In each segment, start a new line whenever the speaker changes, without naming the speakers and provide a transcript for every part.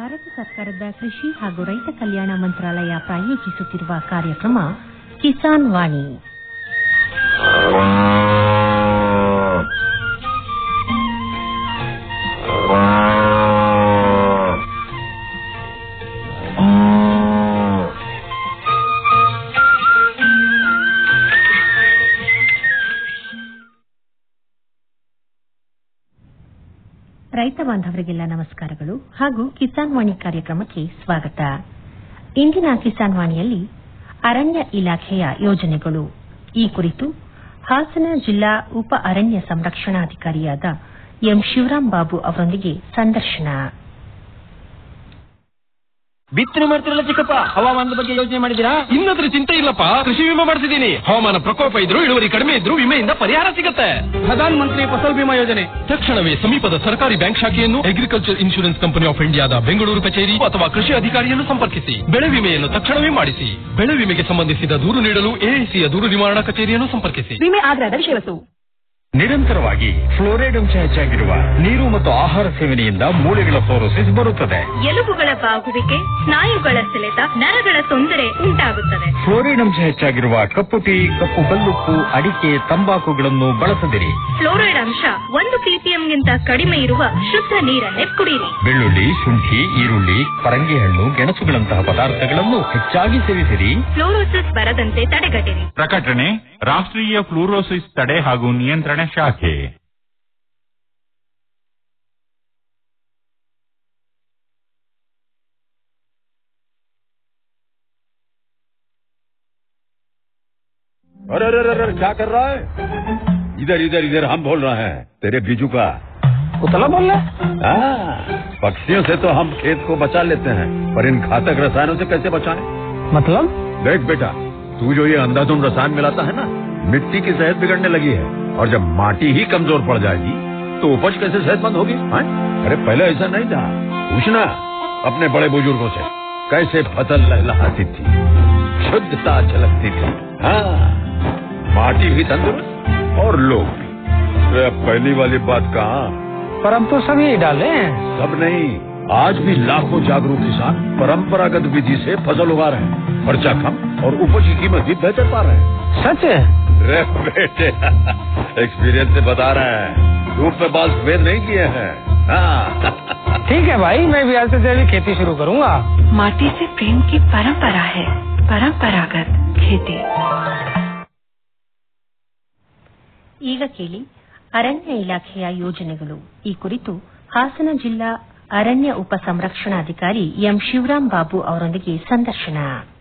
ಭಾರತ ಸರ್ಕಾರದ ಕೃಷಿ ಹಾಗೂ ರೈತ ಕಲ್ಯಾಣ ಮಂತ್ರಾಲಯ ಪ್ರಾಯೋಜಿಸುತ್ತಿರುವ ಕಾರ್ಯಕ್ರಮ ಕಿಸಾನ್ ವಾಣಿ ರೈತ ಬಾಂಧವರಿಗೆಲ್ಲ ನಮಸ್ಕಾರಗಳು ಹಾಗೂ ಕಿಸಾನ್ ವಾಣಿ ಕಾರ್ಯಕ್ರಮಕ್ಕೆ ಸ್ವಾಗತ ಇಂದಿನ ಕಿಸಾನ್ ವಾಣಿಯಲ್ಲಿ ಅರಣ್ಯ ಇಲಾಖೆಯ ಯೋಜನೆಗಳು ಈ ಕುರಿತು ಹಾಸನ ಜಿಲ್ಲಾ ಉಪ ಅರಣ್ಯ ಸಂರಕ್ಷಣಾಧಿಕಾರಿಯಾದ ಎಂ ಶಿವರಾಂ ಬಾಬು ಅವರೊಂದಿಗೆ ಸಂದರ್ಶನ
ಬಿತ್ತನೆ ಮಾಡ್ತಿರಲ್ಲ ಚಿಕ್ಕಪ್ಪ ಹವಾಮಾನದ ಬಗ್ಗೆ ಯೋಚನೆ ಮಾಡಿದಿರಾ
ಇನ್ನದ್ರ ಚಿಂತೆ ಇಲ್ಲಪ್ಪ ಕೃಷಿ ವಿಮೆ ಮಾಡಿಸಿದೀನಿ ಹವಾಮಾನ ಪ್ರಕೋಪ ಇದ್ರು ಇಳುವರಿ ಕಡಿಮೆ ಇದ್ರು ವಿಮೆಯಿಂದ ಪರಿಹಾರ ಸಿಗುತ್ತೆ
ಪ್ರಧಾನ ಮಂತ್ರಿ ಫಸಲ್ ಬಿಮಾ ಯೋಜನೆ
ತಕ್ಷಣವೇ ಸಮೀಪದ ಸರ್ಕಾರಿ ಬ್ಯಾಂಕ್ ಶಾಖೆಯನ್ನು ಅಗ್ರಿಕಲ್ಚರ್ ಇನ್ಶೂರೆನ್ಸ್ ಕಂಪನಿ ಆಫ್ ಇಂಡಿಯಾದ ಬೆಂಗಳೂರು ಕಚೇರಿ ಅಥವಾ ಕೃಷಿ ಅಧಿಕಾರಿಯನ್ನು ಸಂಪರ್ಕಿಸಿ ಬೆಳೆ ವಿಮೆಯನ್ನು ತಕ್ಷಣವೇ ಮಾಡಿಸಿ ಬೆಳೆ ವಿಮೆಗೆ ಸಂಬಂಧಿಸಿದ ದೂರು ನೀಡಲು ಎಐಸಿಯ ದೂರು ನಿವಾರಣಾ ಕಚೇರಿಯನ್ನು ಸಂಪರ್ಕಿಸಿ
ವಿಮೆ ಆಧಾರದ ವಿಷಯವಸ್ತು
ನಿರಂತರವಾಗಿ ಫ್ಲೋರೈಡ್ ಅಂಶ ಹೆಚ್ಚಾಗಿರುವ ನೀರು ಮತ್ತು ಆಹಾರ ಸೇವನೆಯಿಂದ ಮೂಳೆಗಳ ಸೋರೋಸಿಸ್ ಬರುತ್ತದೆ
ಎಲುಬುಗಳ ಬಾಗುವಿಕೆ ಸ್ನಾಯುಗಳ ಸೆಳೆತ ನರಗಳ ತೊಂದರೆ ಉಂಟಾಗುತ್ತದೆ
ಫ್ಲೋರೈಡ್ ಅಂಶ ಹೆಚ್ಚಾಗಿರುವ ಕಪ್ಪು ಟೀ ಕಪ್ಪು ಕಲ್ಲುಪ್ಪು ಅಡಿಕೆ ತಂಬಾಕುಗಳನ್ನು ಬಳಸದಿರಿ
ಫ್ಲೋರೈಡ್ ಅಂಶ ಒಂದು ಪಿಪಿಎಂಗಿಂತ ಕಡಿಮೆ ಇರುವ ಶುದ್ಧ ನೀರನ್ನೇ ಕುಡಿಯಿರಿ
ಬೆಳ್ಳುಳ್ಳಿ ಶುಂಠಿ ಈರುಳ್ಳಿ ಪರಂಗಿ ಹಣ್ಣು ಗೆಣಸುಗಳಂತಹ ಪದಾರ್ಥಗಳನ್ನು ಹೆಚ್ಚಾಗಿ ಸೇವಿಸಿರಿ
ಫ್ಲೋರೋಸಿಸ್ ಬರದಂತೆ ತಡೆಗಟ್ಟಿರಿ
ಪ್ರಕಟಣೆ ರಾಷ್ಟ್ರೀಯ ಫ್ಲೂರೋಸಿಸ್ ತಡೆ ಹಾಗೂ ನಿಯಂತ್ರಣ ಶಾಖೆ
अरे अरे अरे अरे, क्या कर रहा है इधर इधर इधर हम बोल रहे हैं तेरे बीजू का
ಉತ್ತಲ बोल रहे
हाँ, पक्षियों से तो हम खेत को बचा लेते हैं पर इन घातक रसायनों से कैसे बचाएं?
मतलब
देख बेटा तू जो ये अंधाधुंध रसायन मिलाता है ना मिट्टी की सेहत बिगड़ने लगी है और जब माटी ही कमजोर पड़ जाएगी तो उपज कैसे सेहतमंद होगी हाँ? अरे पहले ऐसा नहीं था पूछना अपने बड़े बुजुर्गों से कैसे फसल लहलहाती थी शुद्धता झलकती थी हाँ माटी भी तंदुरुस्त और लोग भी अरे अब पहली वाली बात कहाँ
पर हम तो सभी डाले
सब नहीं आज भी लाखों जागरूक किसान परंपरागत विधि से फसल उगा रहे हैं खर्चा कम और उपज की कीमत भी बेहतर पा रहे हैं
सच है
रे बेटे एक्सपीरियंस से बता रहे हैं धूप में बाल सफेद नहीं किए हैं हाँ।
ठीक है भाई मैं भी आज से जैविक खेती शुरू करूंगा
माटी से प्रेम की परंपरा है परंपरागत खेती
ಈಗ ಕೇಳಿ ಅರಣ್ಯ ಇಲಾಖೆಯ ಯೋಜನೆಗಳು ಈ ಕುರಿತು ಹಾಸನ ಜಿಲ್ಲಾ ಅರಣ್ಯ ಉಪ ಸಂರಕ್ಷಣಾಧಿಕಾರಿ ಎಂ ಶಿವರಾಂ ಬಾಬು ಅವರೊಂದಿಗೆ ಸಂದರ್ಶನ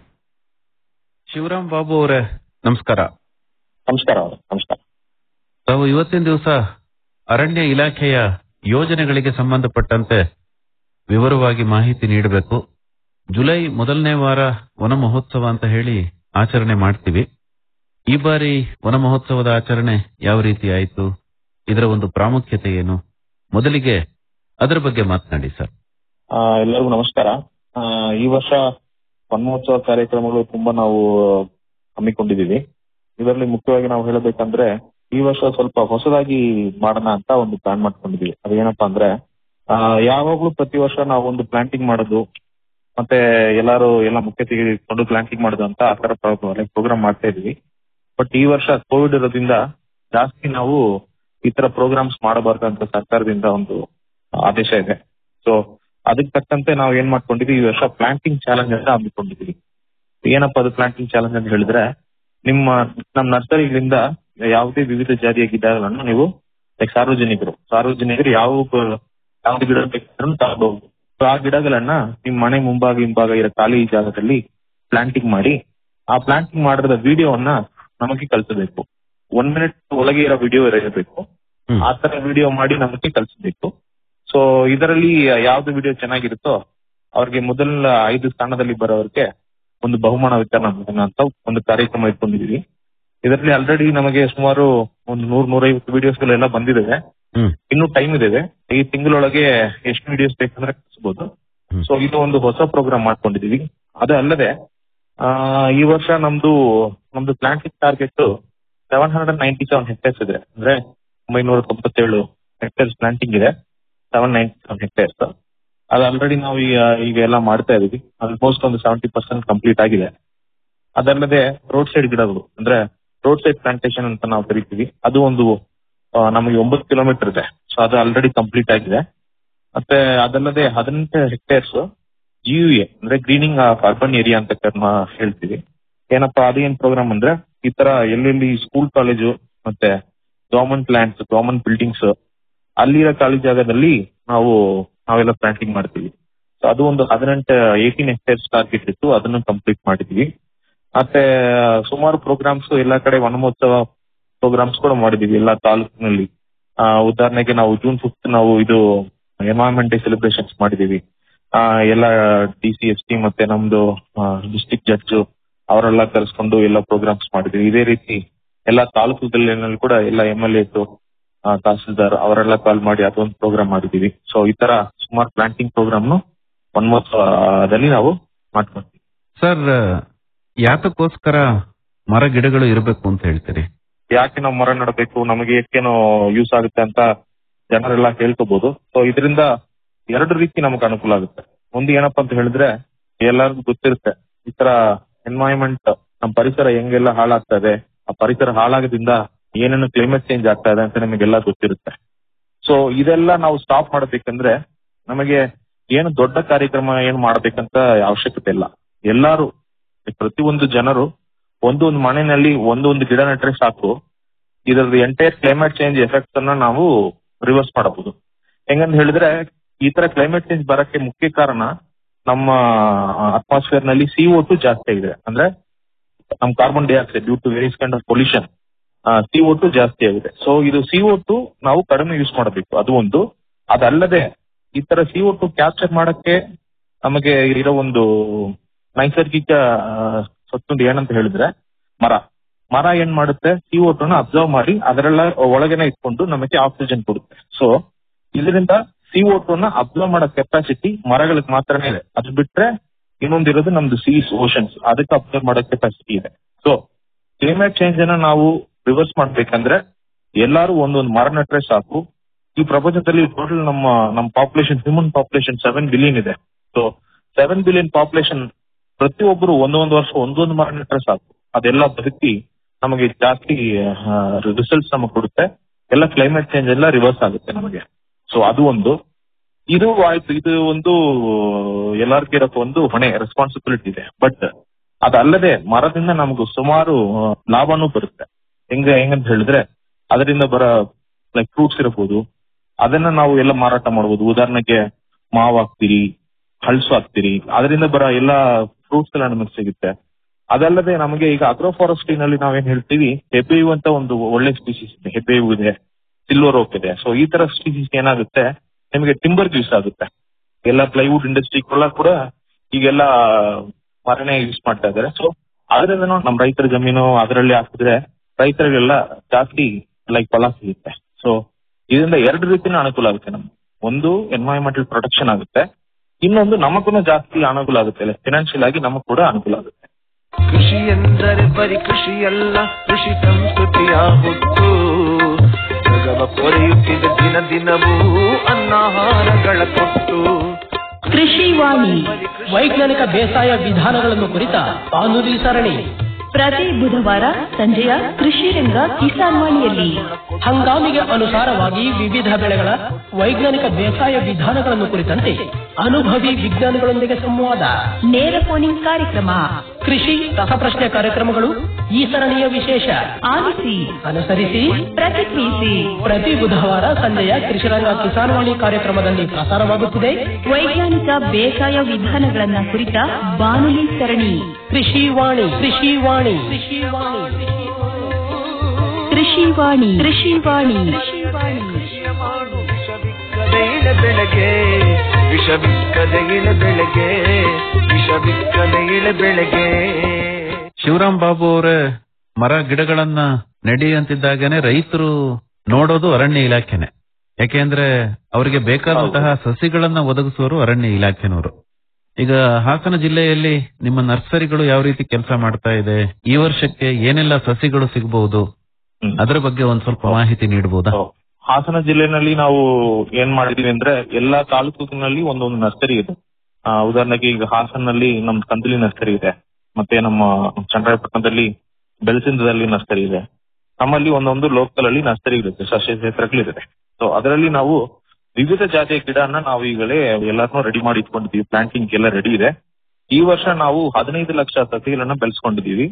ಶಿವರಾಮ್ ಬಾಬು ಅವರೇ ನಮಸ್ಕಾರ
ನಮಸ್ಕಾರ ಅವ್ರೆ, ನಮಸ್ಕಾರ
ತಾವು ಇವತ್ತಿನ ದಿವಸ ಅರಣ್ಯ ಇಲಾಖೆಯ ಯೋಜನೆಗಳಿಗೆ ಸಂಬಂಧಪಟ್ಟಂತೆ ವಿವರವಾಗಿ ಮಾಹಿತಿ ನೀಡಬೇಕು ಜುಲೈ ಮೊದಲನೇ ವಾರ ವನ ಮಹೋತ್ಸವ ಅಂತ ಹೇಳಿ ಆಚರಣೆ ಮಾಡ್ತೀವಿ ಈ ಬಾರಿ ವನ ಮಹೋತ್ಸವದ ಆಚರಣೆ ಯಾವ ರೀತಿ ಆಯಿತು ಇದರ ಒಂದು ಪ್ರಾಮುಖ್ಯತೆ ಏನು ಮೊದಲಿಗೆ ಅದರ ಬಗ್ಗೆ ಮಾತನಾಡಿ ಸರ್
ಆ, ಎಲ್ಲರಿಗೂ ನಮಸ್ಕಾರ ಆ, ಈ ವರ್ಷ ವನಮಹೋತ್ಸವ ಕಾರ್ಯಕ್ರಮಗಳು ತುಂಬಾ ನಾವು ಹಮ್ಮಿಕೊಂಡಿದೀವಿ ಇದರಲ್ಲಿ ಮುಖ್ಯವಾಗಿ ನಾವು ಹೇಳಬೇಕಂದ್ರೆ ಈ ವರ್ಷ ಸ್ವಲ್ಪ ಹೊಸದಾಗಿ ಮಾಡೋಣ ಅಂತ ಒಂದು ಪ್ಲಾನ್ ಮಾಡ್ಕೊಂಡಿದೀವಿ ಅದೇನಪ್ಪಾ ಅಂದ್ರೆ ಆ, ಯಾವಾಗ್ಲೂ ಪ್ರತಿ ವರ್ಷ ನಾವು ಒಂದು ಪ್ಲಾಂಟಿಂಗ್ ಮಾಡೋದು ಮತ್ತೆ ಎಲ್ಲಾರು ಎಲ್ಲ ಮುಖ್ಯ ತೆಗೆದುಕೊಂಡು ಪ್ಲಾಂಟಿಂಗ್ ಮಾಡೋದು ಅಂತ ಆ ತರ ಪ್ರೋಗ್ರಾಮ್ ಮಾಡ್ತಾ ಇದೀವಿ ಬಟ್ ಈ ವರ್ಷ ಕೋವಿಡ್ ಇರೋದ್ರಿಂದ ಜಾಸ್ತಿ ನಾವು ಈ ತರ ಪ್ರೋಗ್ರಾಮ್ಸ್ ಮಾಡಬಾರ್ದು ಅಂತ ಸರ್ಕಾರದಿಂದ ಒಂದು ಆದೇಶ ಇದೆ ಸೊ ಅದಕ್ಕೆ ತಕ್ಕಂತೆ ನಾವು ಏನ್ ಮಾಡ್ಕೊಂಡಿದೀವಿ ಈ ವರ್ಷ ಪ್ಲಾಂಟಿಂಗ್ ಚಾಲೆಂಜ್ ಅಂತ ಹಮ್ಮಿಕೊಂಡಿದೀವಿ ಏನಪ್ಪಾ ಅದು ಪ್ಲಾಂಟಿಂಗ್ ಚಾಲೆಂಜ್ ಅಂತ ಹೇಳಿದ್ರೆ ನಿಮ್ಮ ನಮ್ಮ ನರ್ಸರಿಗಳಿಂದ ಯಾವುದೇ ವಿವಿಧ ಜಾತಿಯ ಗಿಡಗಳನ್ನು ನೀವು like ಸಾರ್ವಜನಿಕರು ಸಾರ್ವಜನಿಕರು ಯಾವ ಯಾವ್ದು ಗಿಡ ಬೇಕಾದ್ರೂ ತಗೊಂಡು ಸೊ ಆ ಗಿಡಗಳನ್ನ ನಿಮ್ ಮನೆ ಮುಂಭಾಗ ಹಿಂಭಾಗ ಇರೋ ಖಾಲಿ ಜಾಗದಲ್ಲಿ ಪ್ಲಾಂಟಿಂಗ್ ಮಾಡಿ ಆ ಪ್ಲಾಂಟಿಂಗ್ ಮಾಡಿದ ವಿಡಿಯೋವನ್ನ ನಮಗೆ ಕಳಿಸಬೇಕು ಒನ್ ಮಿನಿಟ್ ಒಳಗೆ ಇರೋ ವಿಡಿಯೋ ಇರಬೇಕು
ಹ್ಮ್.
ಆ ತರ ವಿಡಿಯೋ ಮಾಡಿ ನಮಗೆ ಕಳಿಸಬೇಕು ಸೊ ಇದರಲ್ಲಿ ಯಾವ್ದು ವಿಡಿಯೋ ಚೆನ್ನಾಗಿರುತ್ತೋ ಅವ್ರಿಗೆ ಮೊದಲ ಐದು ಸ್ಥಾನದಲ್ಲಿ ಬರೋರಿಗೆ ಒಂದು ಬಹುಮಾನ ವಿತರಣೆ ಮಾಡೋಣ ಅಂತ ಒಂದು ಕಾರ್ಯಕ್ರಮ ಇಟ್ಕೊಂಡಿದೀವಿ ಇದರಲ್ಲಿ ಆಲ್ರೆಡಿ ನಮಗೆ ಸುಮಾರು ಒಂದು ನೂರ್ ನೂರೈವತ್ತು ವಿಡಿಯೋಸ್ ಗಳೆಲ್ಲ ಬಂದಿದ್ದಾವೆ
ಹ್ಮ್
ಇನ್ನೂ ಟೈಮ್ ಇದೆ ಈ ತಿಂಗಳೊಳಗೆ ಎಷ್ಟು ವಿಡಿಯೋಸ್ ಬೇಕಂದ್ರೆ ಕಳಿಸಬಹುದು
ಹ್ಮ್.
ಸೊ ಇದು ಒಂದು ಹೊಸ ಪ್ರೋಗ್ರಾಮ್ ಮಾಡ್ಕೊಂಡಿದೀವಿ ಅದು ಅಲ್ಲದೆ ಆ, ಈ ವರ್ಷ ನಮ್ದು ನಮ್ದು planting target seven hundred ninety seven hectares ಇದೆ ಅಂದ್ರೆ ಒಂಬೈನೂರ ತೊಂಬತ್ತೇಳು ಹೆಕ್ಟೇರ್ಸ್ ಪ್ಲಾಂಟಿಂಗ್ ಇದೆ ಸೆವೆನ್ ನೈಂಟಿ ಸೆವೆನ್ ಹೆಕ್ಟೇರ್ಸ್ ಅದು ಆಲ್ರೆಡಿ ನಾವು ಈಗ ಈಗ ಎಲ್ಲ ಮಾಡ್ತಾ ಇದೀವಿ ಆಲ್ಮೋಸ್ಟ್ ಒಂದು ಸೆವೆಂಟಿ ಪರ್ಸೆಂಟ್ ಕಂಪ್ಲೀಟ್ ಆಗಿದೆ ಅದಲ್ಲದೆ ರೋಡ್ ಸೈಡ್ ಗಿಡಗಳು ಅಂದ್ರೆ ರೋಡ್ ಸೈಡ್ ಪ್ಲಾಂಟೇಶನ್ ಅಂತ ನಾವು ಕರಿತೀವಿ ಅದು ಒಂದು ಆ, ನಮಗೆ ಒಂಬತ್ತು ಕಿಲೋಮೀಟರ್ ಇದೆ ಸೊ ಅದು ಆಲ್ರೆಡಿ ಕಂಪ್ಲೀಟ್ ಆಗಿದೆ ಮತ್ತೆ ಅದಲ್ಲದೆ ಹದಿನೆಂಟು ಹೆಕ್ಟೇರ್ಸ್ ಜಿ ಯು ಎ ಅಂದ್ರೆ ಗ್ರೀನಿಂಗ್ ಆಫ್ ಅರ್ಬನ್ ಏರಿಯಾ ಅಂತ ಕರ್ಮ ಹೇಳ್ತೀವಿ ಏನಪ್ಪಾ ಅದೇನ್ ಪ್ರೋಗ್ರಾಮ್ ಅಂದ್ರೆ ಈ ತರ ಎಲ್ಲೆಲ್ಲಿ ಸ್ಕೂಲ್ ಕಾಲೇಜು ಮತ್ತೆ ಗವರ್ಮೆಂಟ್ ಲ್ಯಾಂಡ್ಸ್ ಗವರ್ಮೆಂಟ್ ಬಿಲ್ಡಿಂಗ್ಸ್ ಅಲ್ಲಿರೋ ಖಾಲಿ ಜಾಗದಲ್ಲಿ ನಾವು ನಾವೆಲ್ಲ ಪ್ಲಾಂಟಿಂಗ್ ಮಾಡ್ತೀವಿ ಸೊ ಅದು ಒಂದು ಹದಿನೆಂಟು ಏಯ್ಟೀನ್ ಹೆಕ್ಟೇರ್ಸ್ ಟಾರ್ಗೆಟ್ ಇತ್ತು ಅದನ್ನು ಕಂಪ್ಲೀಟ್ ಮಾಡಿದ್ವಿ ಮತ್ತೆ ಸುಮಾರು ಪ್ರೋಗ್ರಾಮ್ಸ್ ಎಲ್ಲಾ ಕಡೆ ವನಮಹೋತ್ಸವ ಪ್ರೋಗ್ರಾಮ್ಸ್ ಕೂಡ ಮಾಡಿದೀವಿ ಎಲ್ಲಾ ತಾಲೂಕಿನಲ್ಲಿ ಆ, ಉದಾಹರಣೆಗೆ ನಾವು ಜೂನ್ ಫಿಫ್ತ್ ನಾವು ಇದು ಎನ್ವೈರನ್ಮೆಂಟ್ ಡೇ ಸೆಲೆಬ್ರೇಷನ್ಸ್ ಮಾಡಿದೀವಿ ಆ, ಎಲ್ಲ ಡಿ ಸಿ ಎಸ್ ಟಿ ಮತ್ತೆ ನಮ್ದು ಡಿಸ್ಟಿಕ್ ಜಡ್ಜ್ ಅವರೆಲ್ಲ ಕರೆಸ್ಕೊಂಡು ಎಲ್ಲ ಪ್ರೋಗ್ರಾಮ್ಸ್ ಮಾಡಿದೀವಿ ಇದೇ ರೀತಿ ಎಲ್ಲಾ ತಾಲೂಕುಗಳಲ್ಲಿ ಕೂಡ ಎಲ್ಲ ಎಂ ಎಲ್ ಎ ತಹಸೀಲ್ದಾರ್ ಅವರೆಲ್ಲ ಕಾಲ್ ಮಾಡಿ ಅದೊಂದು ಪ್ರೋಗ್ರಾಮ್ ಮಾಡಿದೀವಿ ಸೊ ಈ ತರ ಸುಮಾರು ಪ್ಲಾಂಟಿಂಗ್ ಪ್ರೋಗ್ರಾಮ್ ವನಮಹೋತ್ಸವದಲ್ಲಿ ನಾವು ಮಾಡ್ಕೊಂತೀವಿ
ಸರ್ ಯಾತಕ್ಕೋಸ್ಕರ ಮರ ಗಿಡಗಳು ಇರಬೇಕು ಅಂತ ಹೇಳ್ತೀರಿ
ಯಾಕೆ ನಾವು ಮರ ನೆಡಬೇಕು ನಮಗೆ ಏಕೇನೋ ಯೂಸ್ ಆಗುತ್ತೆ ಅಂತ ಜನರೆಲ್ಲ ಕೇಳ್ಕೋಬಹುದು ಸೊ ಇದರಿಂದ ಎರಡು ರೀತಿ ನಮಗೆ ಅನುಕೂಲ ಆಗುತ್ತೆ ಒಂದು ಏನಪ್ಪಾ ಅಂತ ಹೇಳಿದ್ರೆ ಎಲ್ಲರಿಗೂ ಗೊತ್ತಿರುತ್ತೆ ಈ ತರ ಎನ್ವೈರನ್ಮೆಂಟ್ ನಮ್ಮ ಪರಿಸರ ಹೆಂಗೆಲ್ಲ ಹಾಳಾಗ್ತಾ ಇದೆ ಆ ಪರಿಸರ ಹಾಳಾಗೋದ್ರಿಂದ ಏನೇನು ಕ್ಲೈಮೇಟ್ ಚೇಂಜ್ ಆಗ್ತಾ ಇದೆ ಅಂತ ನಿಮಗೆಲ್ಲ ಗೊತ್ತಿರುತ್ತೆ ಸೊ ಇದೆಲ್ಲ ನಾವು ಸ್ಟಾಪ್ ಮಾಡಬೇಕಂದ್ರೆ ನಮಗೆ ಏನು ದೊಡ್ಡ ಕಾರ್ಯಕ್ರಮ ಏನು ಮಾಡ್ಬೇಕಂತ ಅವಶ್ಯಕತೆ ಇಲ್ಲ ಎಲ್ಲಾರು ಪ್ರತಿಯೊಂದು ಜನರು ಒಂದೊಂದು ಮನೆಯಲ್ಲಿ ಒಂದೊಂದು ಗಿಡ ನೆಟ್ರೆ ಸಾಕು ಇದರದ ಎಂಟೈರ್ ಕ್ಲೈಮೇಟ್ ಚೇಂಜ್ ಎಫೆಕ್ಟ್ಸ್ ಅನ್ನ ನಾವು ರಿವರ್ಸ್ ಮಾಡಬಹುದು ಹೆಂಗಂತ ಹೇಳಿದ್ರೆ ಈ ತರ ಕ್ಲೈಮೇಟ್ ಚೇಂಜ್ ಬರಕ್ಕೆ ಮುಖ್ಯ ಕಾರಣ ನಮ್ಮ ಅಟ್ಮಾಸ್ಫಿಯರ್ ನಲ್ಲಿ ಸಿ ಓ ಟು ಜಾಸ್ತಿ ಆಗಿದೆ ಅಂದ್ರೆ ನಮ್ carbon dioxide due to various kind of pollution C O two ಜಾಸ್ತಿ ಆಗಿದೆ ಸೊ ಇದು ಸಿ ಓ ಟು ನಾವು ಕಡಿಮೆ ಯೂಸ್ ಮಾಡಬೇಕು ಅದು ಒಂದು ಅದಲ್ಲದೆ ಈ ತರ ಸಿ ಓ ಟು ಕ್ಯಾಪ್ಚರ್ ಮಾಡಕ್ಕೆ ನಮಗೆ ಇರೋ ಒಂದು ನೈಸರ್ಗಿಕ ಆ, ಸತ್ತೊಂದು ಏನಂತ ಹೇಳಿದ್ರೆ ಮರ ಮರ ಏನ್ ಮಾಡುತ್ತೆ ಸಿ ಓ ಟು ನ ಅಬ್ಸರ್ವ್ ಮಾಡಿ ಅದರೆಲ್ಲ ಒಳಗನೆ ಇಟ್ಕೊಂಡು ನಮಗೆ ಆಕ್ಸಿಜನ್ ಕೊಡುತ್ತೆ ಸೊ ಇದರಿಂದ ಸಿ ಓ ಟು ನ ಅಬ್ಸರ್ವ್ ಮಾಡೋ ಕೆಪಾಸಿಟಿ ಮರಗಳಿಗೆ ಮಾತ್ರನೇ ಇದೆ ಅದು ಬಿಟ್ರೆ ಇನ್ನೊಂದಿರೋದು ನಮ್ದು ಸೀಸ್ ಓಷನ್ಸ್ ಅದಕ್ಕೆ ಅಬ್ಸರ್ವ್ ಮಾಡೋ ಕೆಪಾಸಿಟಿ ಇದೆ ಸೊ ಕ್ಲೈಮೇಟ್ ಚೇಂಜ್ ಅನ್ನ ನಾವು ರಿವರ್ಸ್ ಮಾಡ್ಬೇಕಂದ್ರೆ ಎಲ್ಲಾರು ಒಂದೊಂದು ಮರ ನೆಟ್ರೆ ಸಾಕು ಈ ಪ್ರಪಂಚದಲ್ಲಿ ಟೋಟಲ್ ನಮ್ಮ ನಮ್ಮ population human population seven billion ಇದೆ ಸೊ ಸೆವೆನ್ ಬಿಲಿಯನ್ ಪಾಪ್ಯುಲೇಷನ್ ಪ್ರತಿಯೊಬ್ಬರು ಒಂದೊಂದು ವರ್ಷ ಒಂದೊಂದು ಮರ ನೆಟ್ರೆ ಸಾಕು ಅದೆಲ್ಲ ಬದುಕಿ ನಮಗೆ ಜಾಸ್ತಿ ರಿಸಲ್ಟ್ಸ್ ನಮಗೆ ಕೊಡುತ್ತೆ ಎಲ್ಲ ಕ್ಲೈಮೇಟ್ ಚೇಂಜ್ ಎಲ್ಲ ರಿವರ್ಸ್ ಆಗುತ್ತೆ ನಮಗೆ ಸೊ ಅದು ಒಂದು ಇದು ಆಯ್ತು ಇದು ಒಂದು ಎಲ್ಲರಿಗೂ ಇರೋ ಒಂದು ಹೊಣೆ ರೆಸ್ಪಾನ್ಸಿಬಿಲಿಟಿ ಇದೆ ಬಟ್ ಅದಲ್ಲದೆ ಮರದಿಂದ ನಮಗೂ ಸುಮಾರು ಆ, ಲಾಭನೂ ಬರುತ್ತೆ ಹೆಂಗ ಹೆಂಗಂತ ಹೇಳಿದ್ರೆ ಅದರಿಂದ ಬರೋ ಲೈಕ್ ಫ್ರೂಟ್ಸ್ ಇರಬಹುದು ಅದನ್ನ ನಾವು ಎಲ್ಲ ಮಾರಾಟ ಮಾಡಬಹುದು ಉದಾಹರಣೆಗೆ ಮಾವು ಹಾಕ್ತೀರಿ ಹಳಸು ಹಾಕ್ತೀರಿ ಅದರಿಂದ ಬರೋ ಎಲ್ಲ ಫ್ರೂಟ್ಸ್ ಎಲ್ಲ ನಮಗೆ ಸಿಗುತ್ತೆ ಅದಲ್ಲದೆ ನಮಗೆ ಈಗ ಅಗ್ರೋ ಫಾರೆಸ್ಟ್ರಿ ನಲ್ಲಿ ನಾವೇನ್ ಹೇಳ್ತೀವಿ ಹೆಬ್ಬೇವು ಅಂತ ಒಂದು ಒಳ್ಳೆ ಸ್ಪೀಸೀಸ್ ಇದೆ ಹೆಬ್ಬೇವು ಇದೆ ಸಿಲ್ವರ್ ಓಕ್ ಇದೆ ಸೊ ಈ ತರ ಸ್ಪೀಸೀಸ್ ಏನಾಗುತ್ತೆ ನಿಮಗೆ ಟಿಂಬರ್ ಯೂಸ್ ಆಗುತ್ತೆ ಎಲ್ಲ ಪ್ಲೈವುಡ್ ಇಂಡಸ್ಟ್ರಿ ಕೂಡ ಈಗೆಲ್ಲ ಮರನೇ ಯೂಸ್ ಮಾಡ್ತಾ ಇದ್ದಾರೆ ಸೊ ಅದರಿಂದ ನಮ್ಮ ರೈತರ ಜಮೀನು ಅದರಲ್ಲಿ ಹಾಕಿದ್ರೆ ರೈತರಿಗೆಲ್ಲ ಜಾಸ್ತಿ ಲೈಕ್ ಫಲ ಸಿಗುತ್ತೆ ಸೊ ಇದರಿಂದ ಎರಡು ರೀತಿನ ಅನುಕೂಲ ಆಗುತ್ತೆ ನಮ್ಗೆ ಒಂದು ಎನ್ವೈರನ್ಮೆಂಟಲ್ ಪ್ರೊಟೆಕ್ಷನ್ ಆಗುತ್ತೆ ಇನ್ನೊಂದು ನಮಗೂ ಜಾಸ್ತಿ ಅನುಕೂಲ ಆಗುತ್ತೆ ಫಿನಾನ್ಷಿಯಲ್ ಆಗಿ ನಮಗ್ ಕೂಡ ಅನುಕೂಲ ಆಗುತ್ತೆ
ಕೃಷಿ ಎಂದರೆ ಬರೀ ಕೃಷಿಯಲ್ಲ ಕೃಷಿ ಸಂಸ್ಕೃತಿಯ ಹುಟ್ಟು ಜಗವ ಪೊರೆಯುತ್ತಿದೆ ದಿನ ದಿನವೂ ಅನ್ನಾಹಾರಗಳ ಕೊಟ್ಟು
ಕೃಷಿ ವಾಣಿ ವೈಜ್ಞಾನಿಕ ಬೇಸಾಯ ವಿಧಾನಗಳನ್ನು ಕುರಿತ ಬಾನುಲಿ ಸರಣಿ
ಪ್ರತಿ ಬುಧವಾರ ಸಂಜೆಯ ಕೃಷಿ ರಂಗ ಕಿಸಾನ್ ವಾಣಿಯಲ್ಲಿ
ಹಂಗಾಮಿಗೆ ಅನುಸಾರವಾಗಿ ವಿವಿಧ ಬೆಳೆಗಳ ವೈಜ್ಞಾನಿಕ ಬೇಸಾಯ ವಿಧಾನಗಳನ್ನು ಕುರಿತಂತೆ ಅನುಭವಿ ವಿಜ್ಞಾನಿಗಳೊಂದಿಗೆ ಸಂವಾದ
ನೇರ ಫೋನಿಂಗ್ ಕಾರ್ಯಕ್ರಮ
ಕೃಷಿ ರಸಪ್ರಶ್ನೆ ಕಾರ್ಯಕ್ರಮಗಳು ಈ ಸರಣಿಯ ವಿಶೇಷ
ಆಲಿಸಿ
ಅನುಸರಿಸಿ
ಪ್ರತಿಕ್ರಿಯಿಸಿ
ಪ್ರತಿ ಬುಧವಾರ ಸಂಜೆಯ ಕೃಷಿರಂಗ ಕಿಸಾನ್ ವಾಣಿ ಕಾರ್ಯಕ್ರಮದಲ್ಲಿ ಪ್ರಸಾರವಾಗುತ್ತಿದೆ
ವೈಜ್ಞಾನಿಕ ಬೇಸಾಯ ವಿಧಾನಗಳನ್ನ ಕುರಿತ ಬಾನುಲಿ ಸರಣಿ
ಕೃಷಿ ವಾಣಿ ಕೃಷಿ ವಾಣಿ ಕೃಷಿ ವಾಣಿ
ಕೃಷಿ ವಾಣಿ ಕೃಷಿ ವಾಣಿ
ಕದೈಲ ಬೆಳಗ್ಗೆ ವಿಷವಿಕ್ಕದ ಇಳ ಬೆಳಗ್ಗೆ ವಿಷವಿಕ್ಕದ ಇಳ ಬೆಳಗ್ಗೆ
ಶಿವರಾಮ್ ಬಾಬು ಅವರ ಮರ ಗಿಡಗಳನ್ನ ನೆಡಿ ಅಂತಿದ್ದಾಗನೆ ರೈತರು ನೋಡೋದು ಅರಣ್ಯ ಇಲಾಖೆನೆ ಯಾಕೆಂದ್ರೆ ಅವರಿಗೆ ಬೇಕಾದಂತಹ ಸಸಿಗಳನ್ನ ಒದಗಿಸುವವರು ಅರಣ್ಯ ಇಲಾಖೆನವರು ಈಗ ಹಾಸನ ಜಿಲ್ಲೆಯಲ್ಲಿ ನಿಮ್ಮ ನರ್ಸರಿಗಳು ಯಾವ ರೀತಿ ಕೆಲಸ ಮಾಡ್ತಾ ಇದೆ ಈ ವರ್ಷಕ್ಕೆ ಏನೆಲ್ಲ ಸಸಿಗಳು ಸಿಗಬಹುದು ಅದರ ಬಗ್ಗೆ ಒಂದ್ ಸ್ವಲ್ಪ ಮಾಹಿತಿ ನೀಡಬಹುದಾ
ಹಾಸನ ಜಿಲ್ಲೆನಲ್ಲಿ ನಾವು ಏನ್ ಮಾಡಿದೀವಿ ಅಂದ್ರೆ ಎಲ್ಲಾ ತಾಲೂಕಿನಲ್ಲಿ ಒಂದೊಂದು ನರ್ಸರಿ ಇದೆ ಆ, ಉದಾಹರಣೆಗೆ ಈಗ ಹಾಸನಲ್ಲಿ ನಮ್ ಕಂದಲಿ ನರ್ಸರಿ ಇದೆ ಮತ್ತೆ ನಮ್ಮ ಚನ್ನರಾಯಪಟ್ಟಣದಲ್ಲಿ ಬೆಳಸಿಂದದಲ್ಲಿ ನರ್ಸರಿ ಇದೆ ನಮ್ಮಲ್ಲಿ ಒಂದೊಂದು ಲೋಕಲ್ ಅಲ್ಲಿ ನರ್ಸರಿ ಇರುತ್ತೆ ಸಸ್ಯ ಕ್ಷೇತ್ರಗಳಿರುತ್ತೆ ಸೊ ಅದರಲ್ಲಿ ನಾವು ವಿವಿಧ ಜಾತಿಯ ಗಿಡನ ನಾವು ಈಗಲೇ ಎಲ್ಲಾರನ್ನೂ ರೆಡಿ ಮಾಡಿ ಇಟ್ಕೊಂಡಿದ್ದೀವಿ ಪ್ಲಾಂಟಿಂಗ್ ಎಲ್ಲ ರೆಡಿ ಇದೆ ಈ ವರ್ಷ ನಾವು ಹದಿನೈದು ಲಕ್ಷ ಸಸಿಗಳನ್ನ ಬೆಳೆಸ್ಕೊಂಡಿದೀವಿ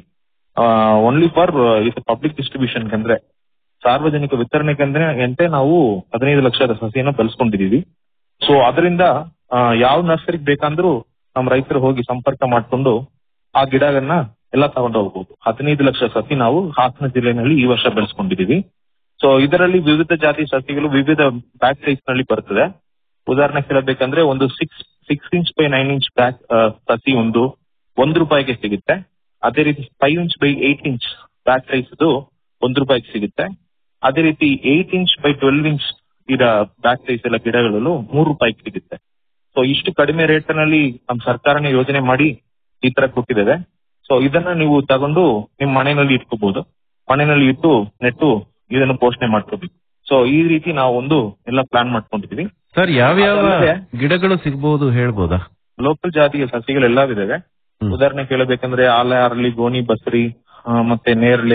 ಓನ್ಲಿ ಫಾರ್ ಇದು ಪಬ್ಲಿಕ್ ಡಿಸ್ಟ್ರಿಬ್ಯೂಷನ್ ಅಂದ್ರೆ ಸಾರ್ವಜನಿಕ ವಿತರಣೆಗೆ ಅಂದ್ರೆ ಅಂತೆ ನಾವು ಹದಿನೈದು ಲಕ್ಷದ ಸಸಿಯನ್ನ ಬೆಳೆಸ್ಕೊಂಡಿದೀವಿ ಸೊ ಅದರಿಂದ ಯಾವ ನರ್ಸರಿಗೆ ಬೇಕಂದ್ರೂ ನಮ್ಮ ರೈತರು ಹೋಗಿ ಸಂಪರ್ಕ ಮಾಡ್ಕೊಂಡು ಆ ಗಿಡಗಳನ್ನ ಎಲ್ಲ ತಗೊಂಡು ಹೋಗ್ಬೋದು ಹದಿನೈದು ಲಕ್ಷ ಸಸಿ ನಾವು ಹಾಸನ ಜಿಲ್ಲೆನಲ್ಲಿ ಈ ವರ್ಷ ಬೆಳೆಸ್ಕೊಂಡಿದೀವಿ ಸೊ ಇದರಲ್ಲಿ ವಿವಿಧ ಜಾತಿ ಸಸಿಗಳು ವಿವಿಧ ಬ್ಯಾಕ್ ಸೈಜ್ ನಲ್ಲಿ ಬರ್ತದೆ ಉದಾಹರಣೆ ಹೇಳಬೇಕಂದ್ರೆ ಒಂದು six six inch by nine inch bag ಸಸಿ ಒಂದು ಒಂದು ರೂಪಾಯಿಗೆ ಸಿಗುತ್ತೆ ಅದೇ ರೀತಿ five inch by eight inch bag size ಒಂದು ರೂಪಾಯಿಗೆ ಸಿಗುತ್ತೆ ಅದೇ ರೀತಿ eight inch by twelve inch ಗಿಡ ಬ್ಯಾಕ್ ಸೈಜ್ ಎಲ್ಲ ಗಿಡಗಳು ಮೂರು ರೂಪಾಯಿಗೆ ಸಿಗುತ್ತೆ ಸೊ ಇಷ್ಟು ಕಡಿಮೆ ರೇಟ್ ನಲ್ಲಿ ನಮ್ಮ ಸರ್ಕಾರನೇ ಯೋಜನೆ ಮಾಡಿ ಈ ತರ ಕೊಟ್ಟಿದ್ದೇವೆ ಸೊ ಇದನ್ನ ನೀವು ತಗೊಂಡು ನಿಮ್ ಮನೆಯಲ್ಲಿ ಇಟ್ಕೋಬಹುದು ಮನೆಯಲ್ಲಿ ಇಟ್ಟು ನೆಟ್ಟು ಇದನ್ನು ಪೋಷಣೆ ಮಾಡ್ಕೋಬೇಕು ಸೊ ಈ ರೀತಿ ನಾವು ಒಂದು ಎಲ್ಲ ಪ್ಲಾನ್ ಮಾಡ್ಕೊಂಡಿದೀವಿ
ಸರ್ ಯಾವ್ಯಾವ
ಅದಲ್ಲದೆ
ಗಿಡಗಳು ಸಿಗ್ಬಹುದು ಹೇಳ್ಬೋದಾ
ಲೋಕಲ್ ಜಾತಿಯ ಸಸಿಗಳೆಲ್ಲ ಇದಾವೆ ಉದಾಹರಣೆ ಕೇಳಬೇಕಂದ್ರೆ ಆಲೆ ಅರಳಿ ಗೋಣಿ ಬಸರಿ ಆ, ಮತ್ತೆ ನೇರಳೆ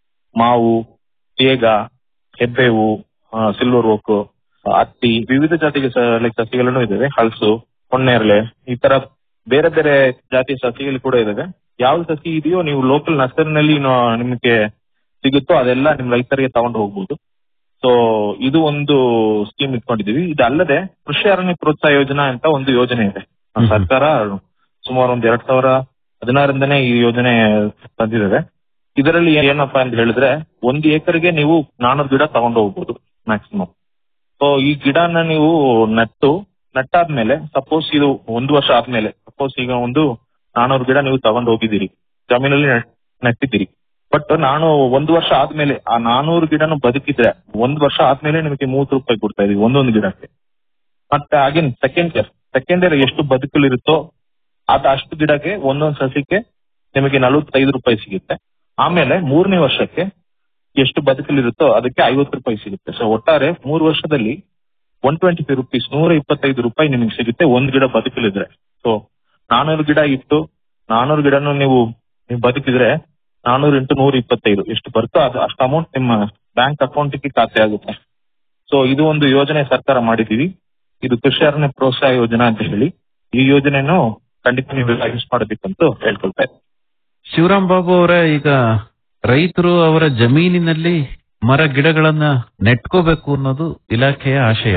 ಮಾವು ತೇಗ ಹೆಬ್ಬೇವು ಸಿಲ್ವರ್ ಓಕ್ ಹತ್ತಿ ವಿವಿಧ ಜಾತಿಗೆ ಲೈಕ್ ಸಸಿಗಳನ್ನು ಇದಾವೆ ಹಲಸು ಹೊನ್ನೇರಳೆ ಈ ತರ ಬೇರೆ ಬೇರೆ ಜಾತಿಯ ಸಸಿಗಳು ಕೂಡ ಇದಾವೆ ಯಾವ ಸಸಿ ಇದೆಯೋ ನೀವು ಲೋಕಲ್ ನರ್ಸರಿನಲ್ಲಿ ನಿಮಗೆ ಸಿಗುತ್ತೋ ಅದೆಲ್ಲ ನಿಮ್ ರೈತರಿಗೆ ತಗೊಂಡು ಹೋಗ್ಬೋದು ಸೊ ಇದು ಒಂದು ಸ್ಕೀಮ್ ಇಟ್ಕೊಂಡಿದೀವಿ ಇದಲ್ಲದೆ ಕೃಷಿ ಅರಣ್ಯ ಪ್ರೋತ್ಸಾಹ ಯೋಜನಾ ಅಂತ ಒಂದು ಯೋಜನೆ ಇದೆ ನಮ್ಮ ಸರ್ಕಾರ ಸುಮಾರು ಒಂದ್ ಎರಡ್ ಸಾವಿರ ಹದಿನಾರರಿಂದನೇ ಈ ಯೋಜನೆ ತಂದಿದ್ದಾರೆ ಇದರಲ್ಲಿ ಏನಪ್ಪಾ ಅಂತ ಹೇಳಿದ್ರೆ ಒಂದು ಎಕರೆಗೆ ನೀವು ನಾನೂರು ಗಿಡ ತಗೊಂಡು ಹೋಗ್ಬೋದು ಮ್ಯಾಕ್ಸಿಮಮ್ ಸೊ ಈ ಗಿಡನ ನೀವು ನಟ್ಟು ನಟ್ಟಾದ್ಮೇಲೆ ಸಪೋಸ್ ಇದು ಒಂದು ವರ್ಷ ಆದ್ಮೇಲೆ ಸಪೋಸ್ ಈಗ ಒಂದು ನಾನೂರು ಗಿಡ ನೀವು ತಗೊಂಡು ಹೋಗಿದ್ದೀರಿ ಜಮೀನಲ್ಲಿ ನೆಟ್- ನೆಟ್ಟಿದ್ದೀರಿ ಬಟ್ ನಾನು ಒಂದು ವರ್ಷ ಆದ್ಮೇಲೆ ಆ ನಾನೂರು ಗಿಡನು ಬದುಕಿದ್ರೆ ಒಂದ್ ವರ್ಷ ಆದ್ಮೇಲೆ ನಿಮಗೆ ಮೂವತ್ತು ರೂಪಾಯಿ ಕೊಡ್ತಾ ಇದೀವಿ ಒಂದೊಂದು ಗಿಡಕ್ಕೆ ಮತ್ತೆ again second year second year ಎಷ್ಟು ಬದುಕಲಿರುತ್ತೋ ಅದ ಅಷ್ಟು ಗಿಡಕ್ಕೆ ಒಂದೊಂದು ಸಸಿಗೆ ನಿಮಗೆ ನಲವತ್ತೈದು ರೂಪಾಯಿ ಸಿಗುತ್ತೆ ಆಮೇಲೆ ಮೂರನೇ ವರ್ಷಕ್ಕೆ ಎಷ್ಟು ಬದುಕಲಿರುತ್ತೋ ಅದಕ್ಕೆ ಐವತ್ತು ರೂಪಾಯಿ ಸಿಗುತ್ತೆ ಸೊ ಒಟ್ಟಾರೆ ಮೂರು ವರ್ಷದಲ್ಲಿ ಒನ್ ಟ್ವೆಂಟಿ ಫೈವ್ ರುಪೀಸ್ ನೂರ ಇಪ್ಪತ್ತೈದು ರೂಪಾಯಿ ನಿಮಗೆ ಸಿಗುತ್ತೆ ಒಂದ್ ಗಿಡ ಬದುಕಲಿದ್ರೆ ಸೊ ನಾನೂರು ಗಿಡ ಇಟ್ಟು ನಾನೂರು ಗಿಡನು ನೀವು ನೀವು ಬದುಕಿದ್ರೆ ನಾನೂರು ಇಂಟು ನೂರ ಇಪ್ಪತ್ತೈದು ಎಷ್ಟು ಬರುತ್ತೋ ಅದು ಅಷ್ಟು ಅಮೌಂಟ್ ನಿಮ್ಮ ಬ್ಯಾಂಕ್ ಅಕೌಂಟ್ಗೆ ಖಾತೆ ಆಗುತ್ತೆ ಸೊ ಇದು ಒಂದು ಯೋಜನೆ ಸರ್ಕಾರ ಮಾಡಿದೀವಿ ಇದು ಕೃಷಿ ಅರಣ್ಯ ಪ್ರೋತ್ಸಾಹ ಯೋಜನಾ ಅಂತ ಹೇಳಿ ಈ ಯೋಜನೆಯನ್ನು ಖಂಡಿತ ನೀವು ಯೂಸ್ ಮಾಡಬೇಕಂತ ಹೇಳ್ಕೊಳ್ತಾ ಇದ್ದೀನಿ
ಶಿವರಾಮ್ ಬಾಬು ಅವರ ಈಗ ರೈತರು ಅವರ ಜಮೀನಿನಲ್ಲಿ ಮರ ಗಿಡಗಳನ್ನ ನೆಟ್ಕೋಬೇಕು ಅನ್ನೋದು ಇಲಾಖೆಯ ಆಶಯ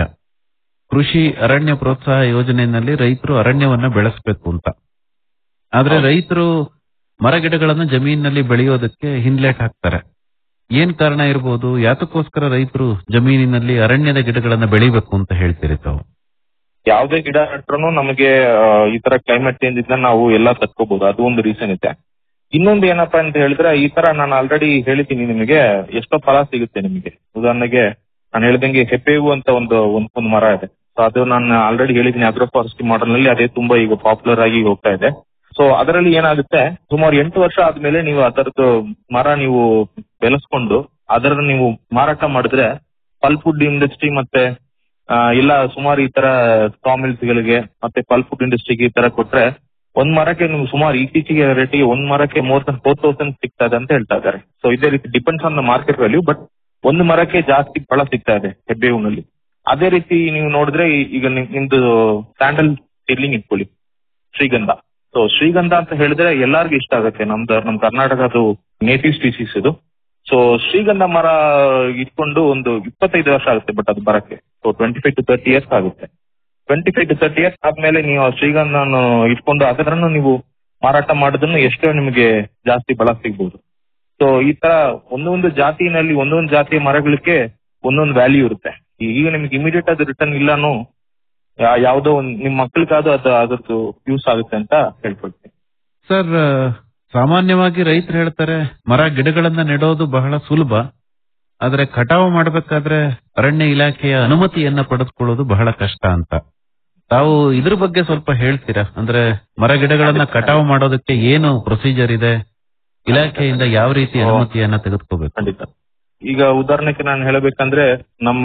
ಕೃಷಿ ಅರಣ್ಯ ಪ್ರೋತ್ಸಾಹ ಯೋಜನೆಯಲ್ಲಿ ರೈತರು ಅರಣ್ಯವನ್ನ ಬೆಳೆಸಬೇಕು ಅಂತ ಆದ್ರೆ ರೈತರು ಮರ ಗಿಡಗಳನ್ನ ಜಮೀನಿನಲ್ಲಿ ಬೆಳೆಯೋದಕ್ಕೆ ಹಿಂದ್ಲೇಟ್ ಹಾಕ್ತಾರೆ ಏನ್ ಕಾರಣ ಇರಬಹುದು ಯಾತಕ್ಕೋಸ್ಕರ ರೈತರು ಜಮೀನಿನಲ್ಲಿ ಅರಣ್ಯದ ಗಿಡಗಳನ್ನ ಬೆಳಿಬೇಕು ಅಂತ ಹೇಳ್ತೀರಿ ತಾವು
ಯಾವುದೇ ಗಿಡ ನೆಟ್ರು ನಮಗೆ ಆ, ಈ ತರ ಕ್ಲೈಮೇಟ್ ಚೇಂಜ್ ಇಂದ ನಾವು ಎಲ್ಲ ತಕ್ಕೋಬಹುದು ಅದು ಒಂದು ರೀಸನ್ ಇದೆ ಇನ್ನೊಂದು ಏನಪ್ಪಾ ಅಂತ ಹೇಳಿದ್ರೆ ಈ ತರ ನಾನು ಆಲ್ರೆಡಿ ಹೇಳಿದ್ದೀನಿ ನಿಮಗೆ ಎಷ್ಟೋ ಫಲ ಸಿಗುತ್ತೆ ನಿಮಗೆ ಉದಾಹರಣೆಗೆ ನಾನು ಹೇಳ್ದಂಗೆ ಹೆಪ್ಪೇವು ಅಂತ ಒಂದು ಒಂದ್ ಒಂದು ಮರ ಇದೆ ಸೊ ಅದು ನಾನು ಆಲ್ರೆಡಿ ಹೇಳಿದ್ದೀನಿ ಅಗ್ರೋ ಫಾರೆಸ್ಟ್ರಿ ಮಾಡೆಲ್ ನಲ್ಲಿ ಅದೇ ತುಂಬಾ ಈಗ ಪಾಪ್ಯುಲರ್ ಆಗಿ ಹೋಗ್ತಾ ಇದೆ ಸೊ ಅದರಲ್ಲಿ ಏನಾಗುತ್ತೆ ಸುಮಾರು ಎಂಟು ವರ್ಷ ಆದ್ಮೇಲೆ ನೀವು ಅದರದ್ದು ಮರ ನೀವು ಬೆಳೆಸ್ಕೊಂಡು ಅದರ ನೀವು ಮಾರಾಟ ಮಾಡಿದ್ರೆ ಪಲ್ಪ್ ಫುಡ್ ಇಂಡಸ್ಟ್ರಿ ಮತ್ತೆ ಆ, ಇಲ್ಲ ಸುಮಾರು ಈ ತರ ಮಿಲ್ಸ್ ಗಳಿಗೆ ಮತ್ತೆ ಪಲ್ಪ್ ಫುಡ್ ಇಂಡಸ್ಟ್ರಿಗೆ ಈ ತರ ಕೊಟ್ರೆ ಒಂದ್ ಮರಕ್ಕೆ ನೀವು ಸುಮಾರು ಇತ್ತೀಚೆಗೆ ರೇಟಿಗೆ ಒಂದ್ ಮರಕ್ಕೆ ಮೋರ್ ದನ್ ಫೋರ್ ತೌಸಂಡ್ ಸಿಗ್ತಾ ಇದೆ ಅಂತ ಹೇಳ್ತಾ ಇದ್ದಾರೆ ಸೊ ಇದೇ ರೀತಿ depends on the market value but ಒಂದು ಮರಕ್ಕೆ ಜಾಸ್ತಿ ಫಲ ಸಿಗ್ತಾ ಇದೆ ಹೆಬ್ಬೇವಿನಲ್ಲಿ ಅದೇ ರೀತಿ ನೀವು ನೋಡಿದ್ರೆ ಈ- ಈಗ ನಿಮ್- ನಿಮ್ದು ಸ್ಯಾಂಡಲ್ ಸೀಡ್ಲಿಂಗ್ ಇಟ್ಕೊಳ್ಳಿ ಶ್ರೀಗಂಧ ಸೊ ಶ್ರೀಗಂಧ ಅಂತ ಹೇಳಿದ್ರೆ ಎಲ್ಲಾರ್ಗೂ ಇಷ್ಟ ಆಗುತ್ತೆ ನಮ್ದು ನಮ್ ಕರ್ನಾಟಕದು ನೇಟಿವ್ ಸ್ಪೀಸೀಸ್ ಇದು ಸೊ ಶ್ರೀಗಂಧ ಮರ ಇಟ್ಕೊಂಡು ಒಂದು ಇಪ್ಪತ್ತೈದು ವರ್ಷ ಆಗುತ್ತೆ ಬಟ್ ಅದು ಬರಕ್ಕೆ so twenty five to thirty years ಆಗುತ್ತೆ twenty five to thirty years ಆದ್ಮೇಲೆ ನೀವು ಆ ಶ್ರೀಗಂಧನ ಇಟ್ಕೊಂಡು ಅದರನ್ನು ನೀವು ಮಾರಾಟ ಮಾಡಿದ್ರು ಎಷ್ಟೋ ನಿಮಗೆ ಜಾಸ್ತಿ ಬಲ ಸಿಗ್ಬೋದು ಸೊ ಈ ತರ ಒಂದೊಂದು ಜಾತಿನಲ್ಲಿ ಒಂದೊಂದು ಜಾತಿಯ ಮರಗಳಿಗೆ ಒಂದೊಂದು ವ್ಯಾಲ್ಯೂ ಇರುತ್ತೆ ಈಗ ನಿಮ್ಗೆ ಇಮಿಡಿಯೇಟ್ ಅದು ರಿಟರ್ನ್ ಇಲ್ಲಾನು ಯಾ- ಯಾವ್ದೋ ಒಂದು ನಿಮ್ ಮಕ್ಳಿಗಾದ್ರೂ ಅದು ಅದ್ರದ್ದು ಯೂಸ್ ಆಗುತ್ತೆ ಅಂತ ಹೇಳ್ಕೊಳ್ತೀನಿ
ಸರ್ ಸಾಮಾನ್ಯವಾಗಿ ರೈತರು ಹೇಳ್ತಾರೆ ಮರ ಗಿಡಗಳನ್ನ ನೆಡೋದು ಬಹಳ ಸುಲಭ ಆದ್ರೆ ಕಟಾವು ಮಾಡಬೇಕಾದ್ರೆ ಅರಣ್ಯ ಇಲಾಖೆಯ ಅನುಮತಿಯನ್ನ ಪಡೆದುಕೊಳ್ಳೋದು ಬಹಳ ಕಷ್ಟ ಅಂತ ತಾವು ಇದ್ರ ಬಗ್ಗೆ ಸ್ವಲ್ಪ ಹೇಳ್ತೀರಾ ಅಂದ್ರೆ ಮರ ಗಿಡಗಳನ್ನ ಕಟಾವು ಮಾಡೋದಕ್ಕೆ ಏನು ಪ್ರೊಸೀಜರ್ ಇದೆ ಇಲಾಖೆಯಿಂದ ಯಾವ ರೀತಿ ಅನುಮತಿಯನ್ನ ತೆಗೆದುಕೋಬೇಕು
ಖಂಡಿತ ಈಗ ಉದಾಹರಣೆಗೆ ನಾನು ಹೇಳಬೇಕಂದ್ರೆ ನಮ್ಮ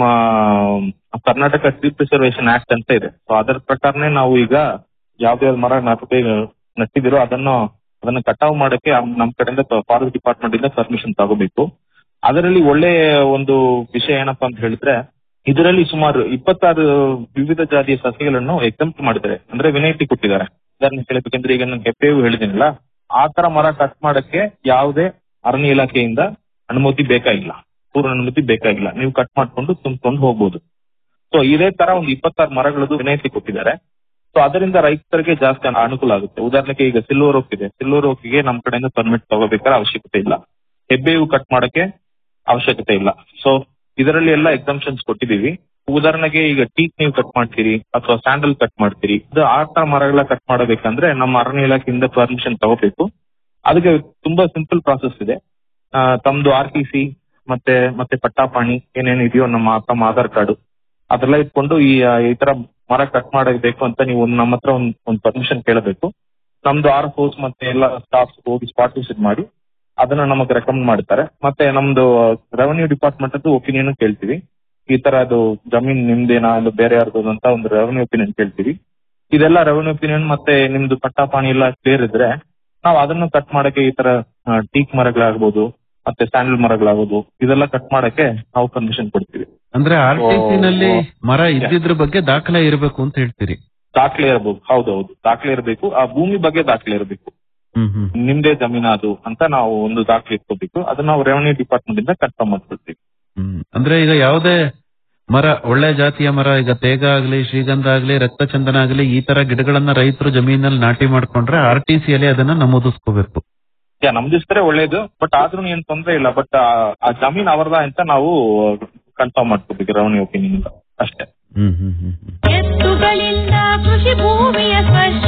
ಕರ್ನಾಟಕ ಟ್ರೀ ಪ್ರಿಸರ್ವೇಶನ್ ಆಕ್ಟ್ ಅಂತ ಇದೆ ಸೊ ಅದರ ಪ್ರಕಾರನೇ ನಾವು ಈಗ ಯಾವ್ದೇ ಮರ ನಾಟಬೇಕು ನಟ್ಟಿದಿರೋ ಅದನ್ನು ಅದನ್ನ ಕಟಾವು ಮಾಡಕ್ಕೆ ಅಮ್- ನಮ್ ಕಡೆಯಿಂದ ಫಾರೆಸ್ಟ್ ಡಿಪಾರ್ಟ್ಮೆಂಟ್ ಇಂದ ಪರ್ಮಿಷನ್ ತಗೋಬೇಕು ಅದರಲ್ಲಿ ಒಳ್ಳೆ ಒಂದು ವಿಷಯ ಏನಪ್ಪಾ ಅಂತ ಹೇಳಿದ್ರೆ ಇದರಲ್ಲಿ ಸುಮಾರು ಇಪ್ಪತ್ತಾರು ವಿವಿಧ ಜಾತಿಯ ಸಸ್ಯಗಳನ್ನು ಎಕ್ಸಂಪ್ಟ್ ಮಾಡಿದ್ದಾರೆ ಅಂದ್ರೆ ವಿನಾಯಿತಿ ಕೊಟ್ಟಿದ್ದಾರೆ ಉದಾಹರಣೆ ಹೇಳಬೇಕಂದ್ರೆ ಈಗ ನಾನು ಹೆಪ್ಪೆಯು ಹೇಳಿದಿನಲ್ಲ ಆ ತರ ಮರ ಕಟ್ ಮಾಡಕ್ಕೆ ಯಾವುದೇ ಅರಣ್ಯ ಇಲಾಖೆಯಿಂದ ಅನುಮತಿ ಬೇಕಾಗಿಲ್ಲ ಪೂರ್ಣ ಅನುಮತಿ ಬೇಕಾಗಿಲ್ಲ ನೀವು ಕಟ್ ಮಾಡ್ಕೊಂಡು ತುಂಬಿಕೊಂಡು ಹೋಗ್ಬೋದು ಸೊ ಇದೇ ತರ ಒಂದು ಇಪ್ಪತ್ತಾರು ಮರಗಳದ್ದು ವಿನಾಯಿತಿ ಕೊಟ್ಟಿದ್ದಾರೆ ಸೊ ಅದರಿಂದ ರೈತರಿಗೆ ಜಾಸ್ತಿ ಅನು- ಅನುಕೂಲ ಆಗುತ್ತೆ ಉದಾಹರಣೆಗೆ ಈಗ ಸಿಲ್ವರ್ ಓಕ್ ಇದೆ ಸಿಲ್ವರ್ ಓಕ್ಗೆ ನಮ್ಮ ಕಡೆಯಿಂದ ಪರ್ಮಿಟ್ ತಗೋಬೇಕಾದ್ರೆ ಅವಶ್ಯಕತೆ ಇಲ್ಲ ಹೆಬ್ಬೆಯು ಕಟ್ ಮಾಡಕ್ಕೆ ಅವಶ್ಯಕತೆ ಇಲ್ಲ ಸೊ ಇದರಲ್ಲಿ ಎಲ್ಲ ಎಕ್ಸಾಮ್ಷನ್ಸ್ ಕೊಟ್ಟಿದೀವಿ ಉದಾಹರಣೆಗೆ ಈಗ ಟೀಕ್ ನೀವು ಕಟ್ ಮಾಡ್ತೀರಿ ಅಥವಾ ಸ್ಯಾಂಡಲ್ ಕಟ್ ಮಾಡ್ತೀರಿ ಇದು ಆ ತರ ಮರಗಳ ಕಟ್ ಮಾಡಬೇಕಂದ್ರೆ ನಮ್ಮ ಅರಣ್ಯ ಇಲಾಖೆಯಿಂದ ಪರ್ಮಿಷನ್ ತಗೋಬೇಕು ಅದಕ್ಕೆ ತುಂಬಾ ಸಿಂಪಲ್ ಪ್ರಾಸೆಸ್ ಇದೆ ಆ, ತಮ್ದು ಆರ್ ಟಿ ಸಿ ಮತ್ತೆ ಮತ್ತೆ ಪಟ್ಟಾಪಾಣಿ ಏನೇನ್ ಇದೆಯೋ ನಮ್ಮ ತಮ್ಮ ಆಧಾರ್ ಕಾರ್ಡು ಅದೆಲ್ಲ ಇಟ್ಕೊಂಡು ಈ ಆ, ಈ ತರ ಮರ ಕಟ್ ಮಾಡಬೇಕು ಅಂತ ನೀವು ಒಂದ್ ನಮ್ಮ ಹತ್ರ ಒಂದ್ ಒಂದು ಪರ್ಮಿಷನ್ ಕೇಳಬೇಕು ನಮ್ದು ಆರ್ ಫೋರ್ಸ್ ಮತ್ತೆ ಎಲ್ಲ ಸ್ಟಾಫ್ ಹೋಗಿ ಸ್ಪಾಟ್ ವಿಸಿಟ್ ಮಾಡಿ ಅದನ್ನ ನಮಗೆ ರೆಕಮೆಂಡ್ ಮಾಡ್ತಾರೆ ಮತ್ತೆ ನಮ್ದು ರೆವೆನ್ಯೂ ಡಿಪಾರ್ಟ್ಮೆಂಟ್ ಅದು ಒಪಿನಿಯನ್ ಕೇಳ್ತೀವಿ ಈ ತರ ಅದು ಜಮೀನ್ ನಿಮ್ದೇನಾ ಅದು ಬೇರೆ ಯಾರ್ದು ಅಂತ ಒಂದು ರೆವೆನ್ಯೂ ಒಪಿನಿಯನ್ ಕೇಳ್ತೀವಿ ಇದೆಲ್ಲ ರೆವೆನ್ಯೂ ಒಪಿನಿಯನ್ ಮತ್ತೆ ನಿಮ್ದು ಪಟ್ಟಾಪಾಣಿ ಎಲ್ಲ ಕ್ಲಿಯರ್ ಇದ್ರೆ ನಾವು ಅದನ್ನು ಕಟ್ ಮಾಡಕ್ಕೆ ಈ ತರ ಟೀಕ್ ಮರಗಳಾಗ್ಬೋದು ಮತ್ತೆ ಸ್ಯಾಂಡಲ್ ಮರಗಳಾಗ್ಬೋದು ಇದೆಲ್ಲ ಕಟ್ ಮಾಡಕ್ಕೆ ನಾವು ಪರ್ಮಿಷನ್ ಕೊಡ್ತೀವಿ
ಅಂದ್ರೆ ಆರ್ ಟಿ ಸಿ ನಲ್ಲಿ ಮರ ಇದ್ದಿದ್ರ ಬಗ್ಗೆ ದಾಖಲೆ ಇರಬೇಕು ಅಂತ ಹೇಳ್ತೀರಿ
ದಾಖಲೆ ಇರಬೇಕು ಹೌದೌದು ದಾಖಲೆ ಇರಬೇಕು ಆ ಭೂಮಿ ಬಗ್ಗೆ ದಾಖಲೆ ಇರಬೇಕು
ಹ್ಮ್ ಹ್ಮ್
ನಿಮ್ದೇ ಜಮೀನು ಅದು ಅಂತ ನಾವು ಒಂದು ದಾಖಲೆ ಇಟ್ಕೋಬೇಕು ಅದನ್ನ ನಾವು ರೆವೆನ್ಯೂ ಡಿಪಾರ್ಟ್ಮೆಂಟ್ ಇಂದ ಕನ್ಫರ್ಮ್ ಮಾಡ್ಕೊಳ್ತೀವಿ
ಹ್ಮ್ ಅಂದ್ರೆ ಈಗ ಯಾವುದೇ ಮರ ಒಳ್ಳೆ ಜಾತಿಯ ಮರ ಈಗ ತೇಗ ಆಗ್ಲಿ ಶ್ರೀಗಂಧ ಆಗ್ಲಿ ರಕ್ತಚಂದನ ಆಗ್ಲಿ ಈ ತರ ಗಿಡಗಳನ್ನ ರೈತರು ಜಮೀನಲ್ಲಿ ನಾಟಿ ಮಾಡ್ಕೊಂಡ್ರೆ ಆರ್ ಟಿ ಸಿ ಅಲ್ಲಿ ಅದನ್ನ ನಮೂದಿಸ್ಕೋಬೇಕು
ಯಾ ನಮ್ದಿಸ್ತಾರೆ ಒಳ್ಳೇದು ಬಟ್ ಆದ್ರೂ ಏನ್ ತೊಂದ್ರೆ ಇಲ್ಲ ಬಟ್ ಆ ಜಮೀನ್ ಅವರದ ಅಂತ ನಾವು ಕನ್ಫರ್ಮ್ ಮಾಡ್ಕೋಬೇಕು ರೆವೆನ್ಯೂ ಒಪಿನಿಯನ್ ಅಷ್ಟೇ
ಹ್ಮ್ ಹ್ಮ್ ಹ್ಮ್ ಹ್ಮ್.
ಎತ್ತುಗಳಿಂದ ಕೃಷಿ ಭೂಮಿಯ ಸ್ಪರ್ಶ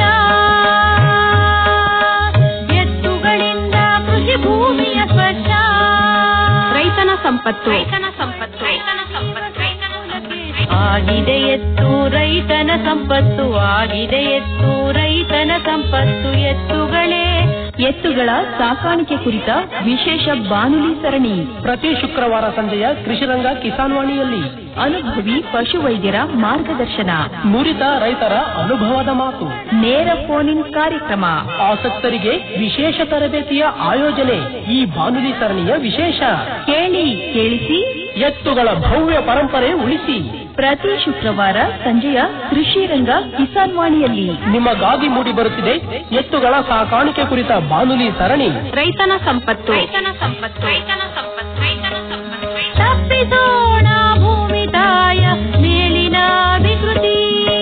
ಎತ್ತುಗಳಿಂದ ಕೃಷಿ ಭೂಮಿಯ ಸ್ಪರ್ಶ
ರೈತನ ಸಂಪತ್ತು
ರೈತನ ಸಂಪತ್ತು ರೈತನ ಸಂಪತ್ತು ರೈತನ ಆಗಿದೆ ಎತ್ತು ರೈತನ ಸಂಪತ್ತು ಆಗಿದೆ ಎತ್ತು ರೈತನ ಸಂಪತ್ತು ಎತ್ತುಗಳೇ
ಎತ್ತುಗಳ ಸಾಕಾಣಿಕೆ ಕುರಿತ ವಿಶೇಷ ಬಾನುಲಿ ಸರಣಿ
ಪ್ರತಿ ಶುಕ್ರವಾರ ಸಂಜೆಯ ಕೃಷಿರಂಗ ಕಿಸಾನ್ ವಾಣಿಯಲ್ಲಿ
ಅನುಭವಿ ಪಶುವೈದ್ಯರ ಮಾರ್ಗದರ್ಶನ
ನುರಿತ ರೈತರ ಅನುಭವದ ಮಾತು
ನೇರ ಫೋನ್ ಇನ್ ಕಾರ್ಯಕ್ರಮ
ಆಸಕ್ತರಿಗೆ ವಿಶೇಷ ತರಬೇತಿಯ ಆಯೋಜನೆ ಈ ಬಾನುಲಿ ಸರಣಿಯ ವಿಶೇಷ
ಕೇಳಿ ಕೇಳಿಸಿ
ಎತ್ತುಗಳ ಭವ್ಯ ಪರಂಪರೆ ಉಳಿಸಿ
ಪ್ರತಿ ಶುಕ್ರವಾರ ಸಂಜೆಯ ಕೃಷಿ ರಂಗ ಕಿಸಾನ್ ವಾಣಿಯಲ್ಲಿ
ನಿಮಗಾಗಿ ಮೂಡಿ ಬರುತ್ತಿದೆ ಎತ್ತುಗಳ ಸಾಕಾಣಿಕೆ ಕುರಿತ ಬಾನುಲಿ ಸರಣಿ
ರೈತನ ಸಂಪತ್ತು
ರೈತನ ಸಂಪತ್ತು ರೈತನ ಸಂಪತ್ತು ರೈತನ ಸಂಪತ್ತು ತಪ್ಪಿಸೋಣ ಭೂಮಿ ತಾಯ ಮೇಲಿನ ವಿಕೃತಿ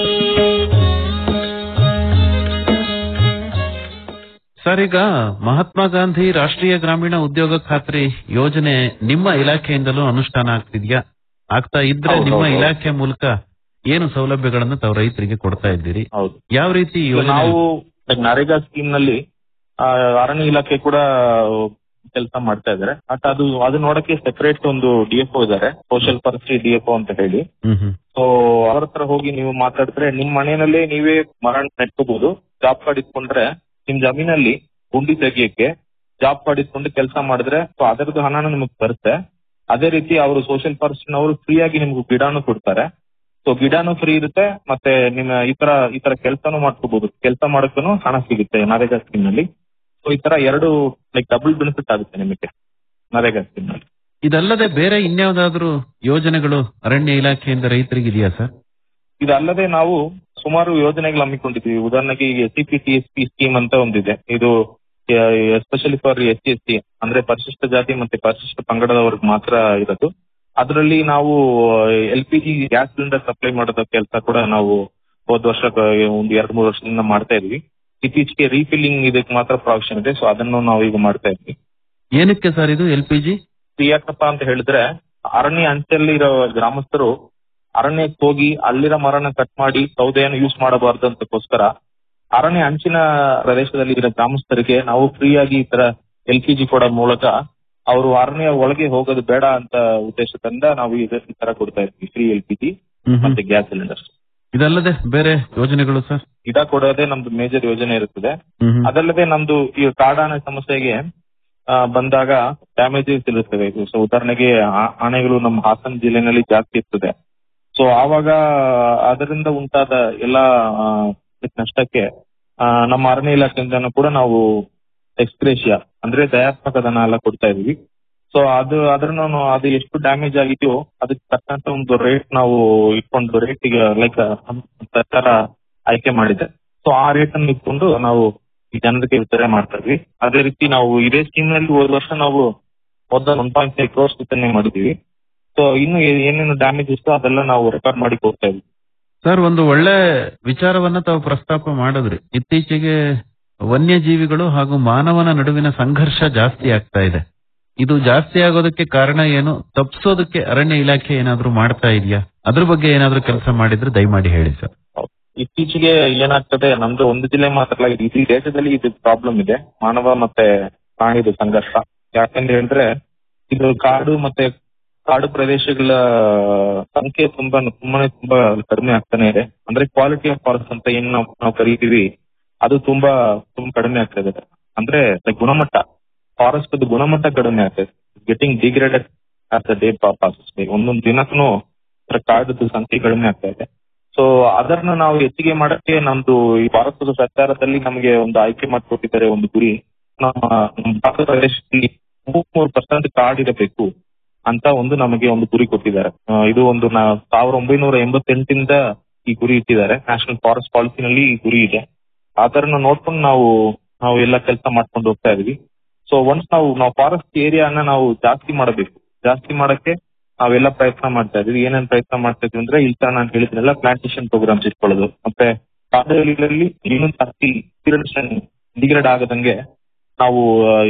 ಸರ್ ಈಗ ಮಹಾತ್ಮ ಗಾಂಧಿ ರಾಷ್ಟ್ರೀಯ ಗ್ರಾಮೀಣ ಉದ್ಯೋಗ ಖಾತ್ರಿ ಯೋಜನೆ ನಿಮ್ಮ ಇಲಾಖೆಯಿಂದಲೂ ಅನುಷ್ಠಾನ ಆಗ್ತಿದ್ಯಾ ಆಗ್ತಾ ಇದ್ರೆ
ಹೌದು,
ನಿಮ್ಮ
ಹೌದು.
ಇಲಾಖೆ ಮೂಲಕ ಏನು ಸೌಲಭ್ಯಗಳನ್ನು ತಾವು ರೈತರಿಗೆ ಕೊಡ್ತಾ ಇದ್ದೀರಿ
ಹೌದು
ಯಾವ ರೀತಿ
ಈಗ
ಯೋಜನೆ
ನಾವು ನರೇಗಾ ಸ್ಕೀಮ್ ನಲ್ಲಿ ಆ, ಅರಣ್ಯ ಇಲಾಖೆ ಕೂಡ ಕೆಲಸ ಮಾಡ್ತಾ ಇದ್ದಾರೆ ಬಟ್ ಅದು ಅದು ನೋಡಕ್ಕೆ ಸೆಪರೇಟ್ ಒಂದು ಡಿಎಫ್ಒ ಇದ್ದಾರೆ ಸೋಷಿಯಲ್ ಫಾರೆಸ್ಟ್ರಿ ಡಿಎಫ್ಒ ಅಂತ ಹೇಳಿ
ಹ್ಮ್ ಹ್ಮ್
ಸೊ ಅವ್ರ ಹತ್ರ ಹೋಗಿ ನೀವು ಮಾತಾಡಿದ್ರೆ ನಿಮ್ ಮನೆಯಲ್ಲೇ ನೀವೇ ಮರ ನೆಟ್ಕೋಬಹುದು ಜಾಬ್ ಕಾರ್ಡ್ ಇಟ್ಕೊಂಡ್ರೆ ನಿಮ್ ಜಮೀನಲ್ಲಿ ಗುಂಡಿ ತೆಗಿಯಕ್ಕೆ ಜಾಬ್ ಕಾರ್ಡ್ ಇಟ್ಕೊಂಡು ಕೆಲಸ ಮಾಡಿದ್ರೆ ಸೊ ಅದರದ್ದು ಹಣನೂ ನಿಮಗೆ ಬರುತ್ತೆ ಅದೇ ರೀತಿ ಅವರು ಸೋಷಿಯಲ್ ಫಾರೆಸ್ಟ್ನವರು ಫ್ರೀ ಆಗಿ ನಿಮ್ಗೆ ಗಿಡನೂ ಕೊಡ್ತಾರೆ ಸೊ ಗಿಡನೂ ಫ್ರೀ ಇರುತ್ತೆ ಮತ್ತೆ ನಿಮ್ಮ ಈ ತರ ಈ ತರ ಕೆಲಸನೂ ಮಾಡ್ಕೋಬಹುದು ಕೆಲಸ ಮಾಡೋಕ್ಕೂ ಹಣ ಸಿಗುತ್ತೆ ನರೇಗಾ ಸ್ಕೀಮ್ ನಲ್ಲಿ ಸೊ ಈ ತರ ಎರಡು ಲೈಕ್ ಡಬಲ್ ಬೆನಿಫಿಟ್ ಆಗುತ್ತೆ ನಿಮಗೆ ನರೇಗಾ ಸ್ಕೀಮ್ ನಲ್ಲಿ
ಇದಲ್ಲದೆ ಬೇರೆ ಇನ್ಯಾವುದಾದ್ರೂ ಯೋಜನೆಗಳು ಅರಣ್ಯ ಇಲಾಖೆಯಿಂದ ರೈತರಿಗೆ ಇದೆಯಾ ಸರ್
ಇದಲ್ಲದೆ ನಾವು ಸುಮಾರು ಯೋಜನೆಗಳು ಹಮ್ಮಿಕೊಂಡಿದ್ದೀವಿ ಉದಾಹರಣೆಗೆ ಈಗ S C P T S P scheme ಅಂತ ಒಂದಿದೆ ಇದು especially for S C S T ಅಂದ್ರೆ ಪರಿಶಿಷ್ಟ ಜಾತಿ ಮತ್ತೆ ಪರಿಶಿಷ್ಟ ಪಂಗಡದವ್ರಿಗೆ ಮಾತ್ರ ಇರೋದು ಅದರಲ್ಲಿ ನಾವು L P G gas cylinder supply ಮಾಡೋದ ಕೆಲಸ ಕೂಡ ನಾವು ಹೋದ ವರ್ಷ ಒಂದು ಎರಡು ಮೂರು ವರ್ಷದಿಂದ ಮಾಡ್ತಾ ಇದ್ವಿ ಇತ್ತೀಚೆಗೆ ರೀಫಿಲ್ಲಿಂಗ್ ಇದಕ್ಕೆ ಮಾತ್ರ ಪ್ರಾವಿಷನ್ ಇದೆ ಸೊ ಅದನ್ನು ನಾವು ಈಗ ಮಾಡ್ತಾ ಇದ್ವಿ
ಏನಕ್ಕೆ ಸರ್ ಇದು ಎಲ್ ಪಿ ಜಿ
ಯಾಕಪ್ಪ ಅಂತ ಹೇಳಿದ್ರೆ ಅರಣ್ಯ ಅಂಚಲ್ಲಿ ಇರೋ ಗ್ರಾಮಸ್ಥರು ಅರಣ್ಯಕ್ಕೆ ಹೋಗಿ ಅಲ್ಲಿರೋ ಮರನ ಕಟ್ ಮಾಡಿ ಸೌದೆಯನ್ನು ಯೂಸ್ ಮಾಡಬಾರ್ದು ಅಂತಕ್ಕೋಸ್ಕರ ಅರಣ್ಯ ಅಂಚಿನ ಪ್ರದೇಶದಲ್ಲಿ ಇರೋ ಗ್ರಾಮಸ್ಥರಿಗೆ ನಾವು ಫ್ರೀ ಆಗಿ ಈ ತರ ಎಲ್ ಪಿ ಜಿ ಕೊಡೋ ಮೂಲಕ ಅವರು ಅರಣ್ಯ ಒಳಗೆ ಹೋಗೋದು ಬೇಡ ಅಂತ ಉದ್ದೇಶದಿಂದ ನಾವು ಇದು ಈ ತರ ಕೊಡ್ತಾ ಇದ್ವಿ ಫ್ರೀ ಎಲ್ ಪಿ ಜಿ ಮತ್ತೆ ಗ್ಯಾಸ್ ಸಿಲಿಂಡರ್ಸ್
ಇದಲ್ಲದೆ ಬೇರೆ ಯೋಜನೆಗಳು ಸರ್
ಗಿಡ ಕೊಡೋದೇ ನಮ್ದು ಮೇಜರ್ ಯೋಜನೆ ಇರುತ್ತದೆ
ಹ್ಮ್ ಹ್ಮ್.
ಅದಲ್ಲದೆ ನಮ್ದು ಈ ಕಾಡಾನೆ ಸಮಸ್ಯೆಗೆ ಆ, ಬಂದಾಗ ಡ್ಯಾಮೇಜಸ್ ಇರುತ್ತವೆ ಇದು ಸೊ ಉದಾಹರಣೆಗೆ ಆ- ಆನೆಗಳು ನಮ್ಮ ಹಾಸನ ಜಿಲ್ಲೆನಲ್ಲಿ ಜಾಸ್ತಿ ಇರ್ತದೆ ಸೊ ಆವಾಗ ಅದರಿಂದ ಉಂಟಾದ ಎಲ್ಲ ಆ, ನಷ್ಟಕ್ಕೆ ಆ, ನಮ್ಮ ಅರಣ್ಯ ಇಲಾಖೆಯಿಂದನೂ ಕೂಡ ನಾವು ಎಕ್ಸ್ಪ್ರೇಷಿಯಾ ಅಂದ್ರೆ ದಯಾತ್ಮಕ ಧನ ಎಲ್ಲ ಕೊಡ್ತಾ ಇದೀವಿ ಸೊ ಅದು ಅದ್ರನ್ನು ಅದು ಎಷ್ಟು ಡ್ಯಾಮೇಜ್ ಆಗಿದೆಯೋ ಅದಕ್ಕೆ ತಕ್ಕಂತ ಒಂದು ರೇಟ್ ನಾವು ಇಟ್ಕೊಂಡು ರೇಟಿಗೆ ಲೈಕ್ ಸರ್ಕಾರ ಆಯ್ಕೆ ಮಾಡಿದೆ ಸೊ ಆ ರೇಟ್ ಅನ್ನು ಇಟ್ಕೊಂಡು ನಾವು ಈ ಜನರಿಗೆ ವಿತರಣೆ ಮಾಡ್ತಾ ಇದ್ವಿ ಅದೇ ರೀತಿ ನಾವು ಇದೇ ಸ್ಕೀಮ್ ನಲ್ಲಿ ಹೋದ ವರ್ಷ ನಾವು ಮೊದಲ ಒನ್ ಪಾಯಿಂಟ್ ಫೈವ್ ಕ್ರೋರ್ಸ್ ವಿತರಣೆ ಮಾಡಿದೀವಿ ಸೊ ಇನ್ನು ಏ- ಏನೇನು ಡ್ಯಾಮೇಜ್ ಇತ್ತು ಅದೆಲ್ಲ ನಾವು ರೆಕಾರ್ಡ್ ಮಾಡಿ ಕೊಡ್ತಾ ಇದ್ವಿ
ಸರ್ ಒಂದು ಒಳ್ಳೆ ವಿಚಾರವನ್ನ ತಾವು ಪ್ರಸ್ತಾಪ ಮಾಡಿದ್ರಿ ಇತ್ತೀಚೆಗೆ ವನ್ಯಜೀವಿಗಳು ಹಾಗೂ ಮಾನವನ ನಡುವಿನ ಸಂಘರ್ಷ ಜಾಸ್ತಿ ಆಗ್ತಾ ಇದೆ ಇದು ಜಾಸ್ತಿ ಆಗೋದಕ್ಕೆ ಕಾರಣ ಏನು ತಪ್ಪಿಸೋದಕ್ಕೆ ಅರಣ್ಯ ಇಲಾಖೆ ಏನಾದ್ರೂ ಮಾಡ್ತಾ ಇದೆಯಾ ಅದ್ರ ಬಗ್ಗೆ ಏನಾದ್ರೂ ಕೆಲಸ ಮಾಡಿದ್ರೆ ದಯಮಾಡಿ ಹೇಳಿ ಸರ್
ಇತ್ತೀಚೆಗೆ ಏನಾಗ್ತದೆ ನಮ್ದು ಒಂದು ಜಿಲ್ಲೆ ಮಾತ್ರ ಅಲ್ಲ ಇಡೀ ದೇಶದಲ್ಲಿ ಇದು ಪ್ರಾಬ್ಲಮ್ ಇದೆ ಮಾನವ ಮತ್ತೆ ಪ್ರಾಣಿದು ಸಂಘರ್ಷ ಯಾಕಂದ್ರೆ ಹೇಳಿದ್ರೆ ಇದು ಕಾಡು ಮತ್ತೆ ಕಾಡು ಪ್ರದೇಶಗಳ ಸಂಖ್ಯೆ ತುಂಬಾ ತುಂಬಾನೇ ತುಂಬಾ ಕಡಿಮೆ ಆಗ್ತಾನೆ ಇದೆ ಅಂದ್ರೆ ಕ್ವಾಲಿಟಿ ಆಫ್ ಫಾರೆಸ್ಟ್ ಅಂತ ಏನ್ ನಾವು ನಾವು ಕರಿತೀವಿ ಅದು ತುಂಬಾ ತುಂಬಾ ಕಡಿಮೆ ಆಗ್ತದೆ ಅಂದ್ರೆ like ಗುಣಮಟ್ಟ ಫಾರೆಸ್ಟ್ ಗುಣಮಟ್ಟ ಕಡಿಮೆ ಆಗ್ತದೆ getting degraded as the day passes ಒಂದೊಂದು ದಿನಕ್ಕೂ ಕಾಡದ ಸಂಖ್ಯೆ ಕಡಿಮೆ ಆಗ್ತಾ ಇದೆ ಸೊ ಅದನ್ನ ನಾವು ಹೆಚ್ಚಿಗೆ ಮಾಡಕ್ಕೆ ನಮ್ದು ಈ ಭಾರತದ ಸರ್ಕಾರದಲ್ಲಿ ನಮಗೆ ಒಂದು ಆಯ್ಕೆ ಮಾಡಿಕೊಟ್ಟಿದ್ದಾರೆ ಒಂದು ಗುರಿ ನಮ್ಮ ನಮ್ಮ ಭಾರತ ಪ್ರದೇಶದಲ್ಲಿ ಮೂವತ್ಮೂರು ಪರ್ಸೆಂಟ್ ಕಾಡಿರಬೇಕು ಅಂತ ಒಂದು ನಮಗೆ ಒಂದು ಗುರಿ ಕೊಟ್ಟಿದ್ದಾರೆ ಆ, ಇದು ಒಂದು ನಾ- ಸಾವಿರದ ಒಂಬೈನೂರ ಎಂಬತ್ತೆಂಟಿಂದ ಈ ಗುರಿ ಇಟ್ಟಿದ್ದಾರೆ ನ್ಯಾಷನಲ್ ಫಾರೆಸ್ಟ್ ಪಾಲಿಸಿನಲ್ಲಿ ಈ ಗುರಿ ಇದೆ ಅದನ್ನ ನೋಡ್ಕೊಂಡು ನಾವು ನಾವು ಎಲ್ಲ ಕೆಲಸ ಮಾಡ್ಕೊಂಡು ಹೋಗ್ತಾ ಇದೀವಿ ಸೊ ಒನ್ಸ್ ನಾವು ನಾವು ಫಾರೆಸ್ಟ್ ಏರಿಯಾನ ನಾವು ಜಾಸ್ತಿ ಮಾಡಬೇಕು ಜಾಸ್ತಿ ಮಾಡಕ್ಕೆ ನಾವೆಲ್ಲ ಪ್ರಯತ್ನ ಮಾಡ್ತಾ ಇದೀವಿ ಏನೇನ್ ಪ್ರಯತ್ನ ಮಾಡ್ತಾ ಇದೀವಿ ಅಂದ್ರೆ ಇಲ್ಲಿ ತರ ನಾನು ಹೇಳಿದ್ನೆಲ್ಲ ಪ್ಲಾಂಟೇಶನ್ ಪ್ರೋಗ್ರಾಮ್ಸ್ ಇಟ್ಕೊಳ್ಳೋದು ಮತ್ತೆ ಕಾಡುಗಳಲ್ಲಿ ಇನ್ನೂ ಜಾಸ್ತಿ ಡಿಗ್ರೇಡ್ ಆಗದಂಗೆ ನಾವು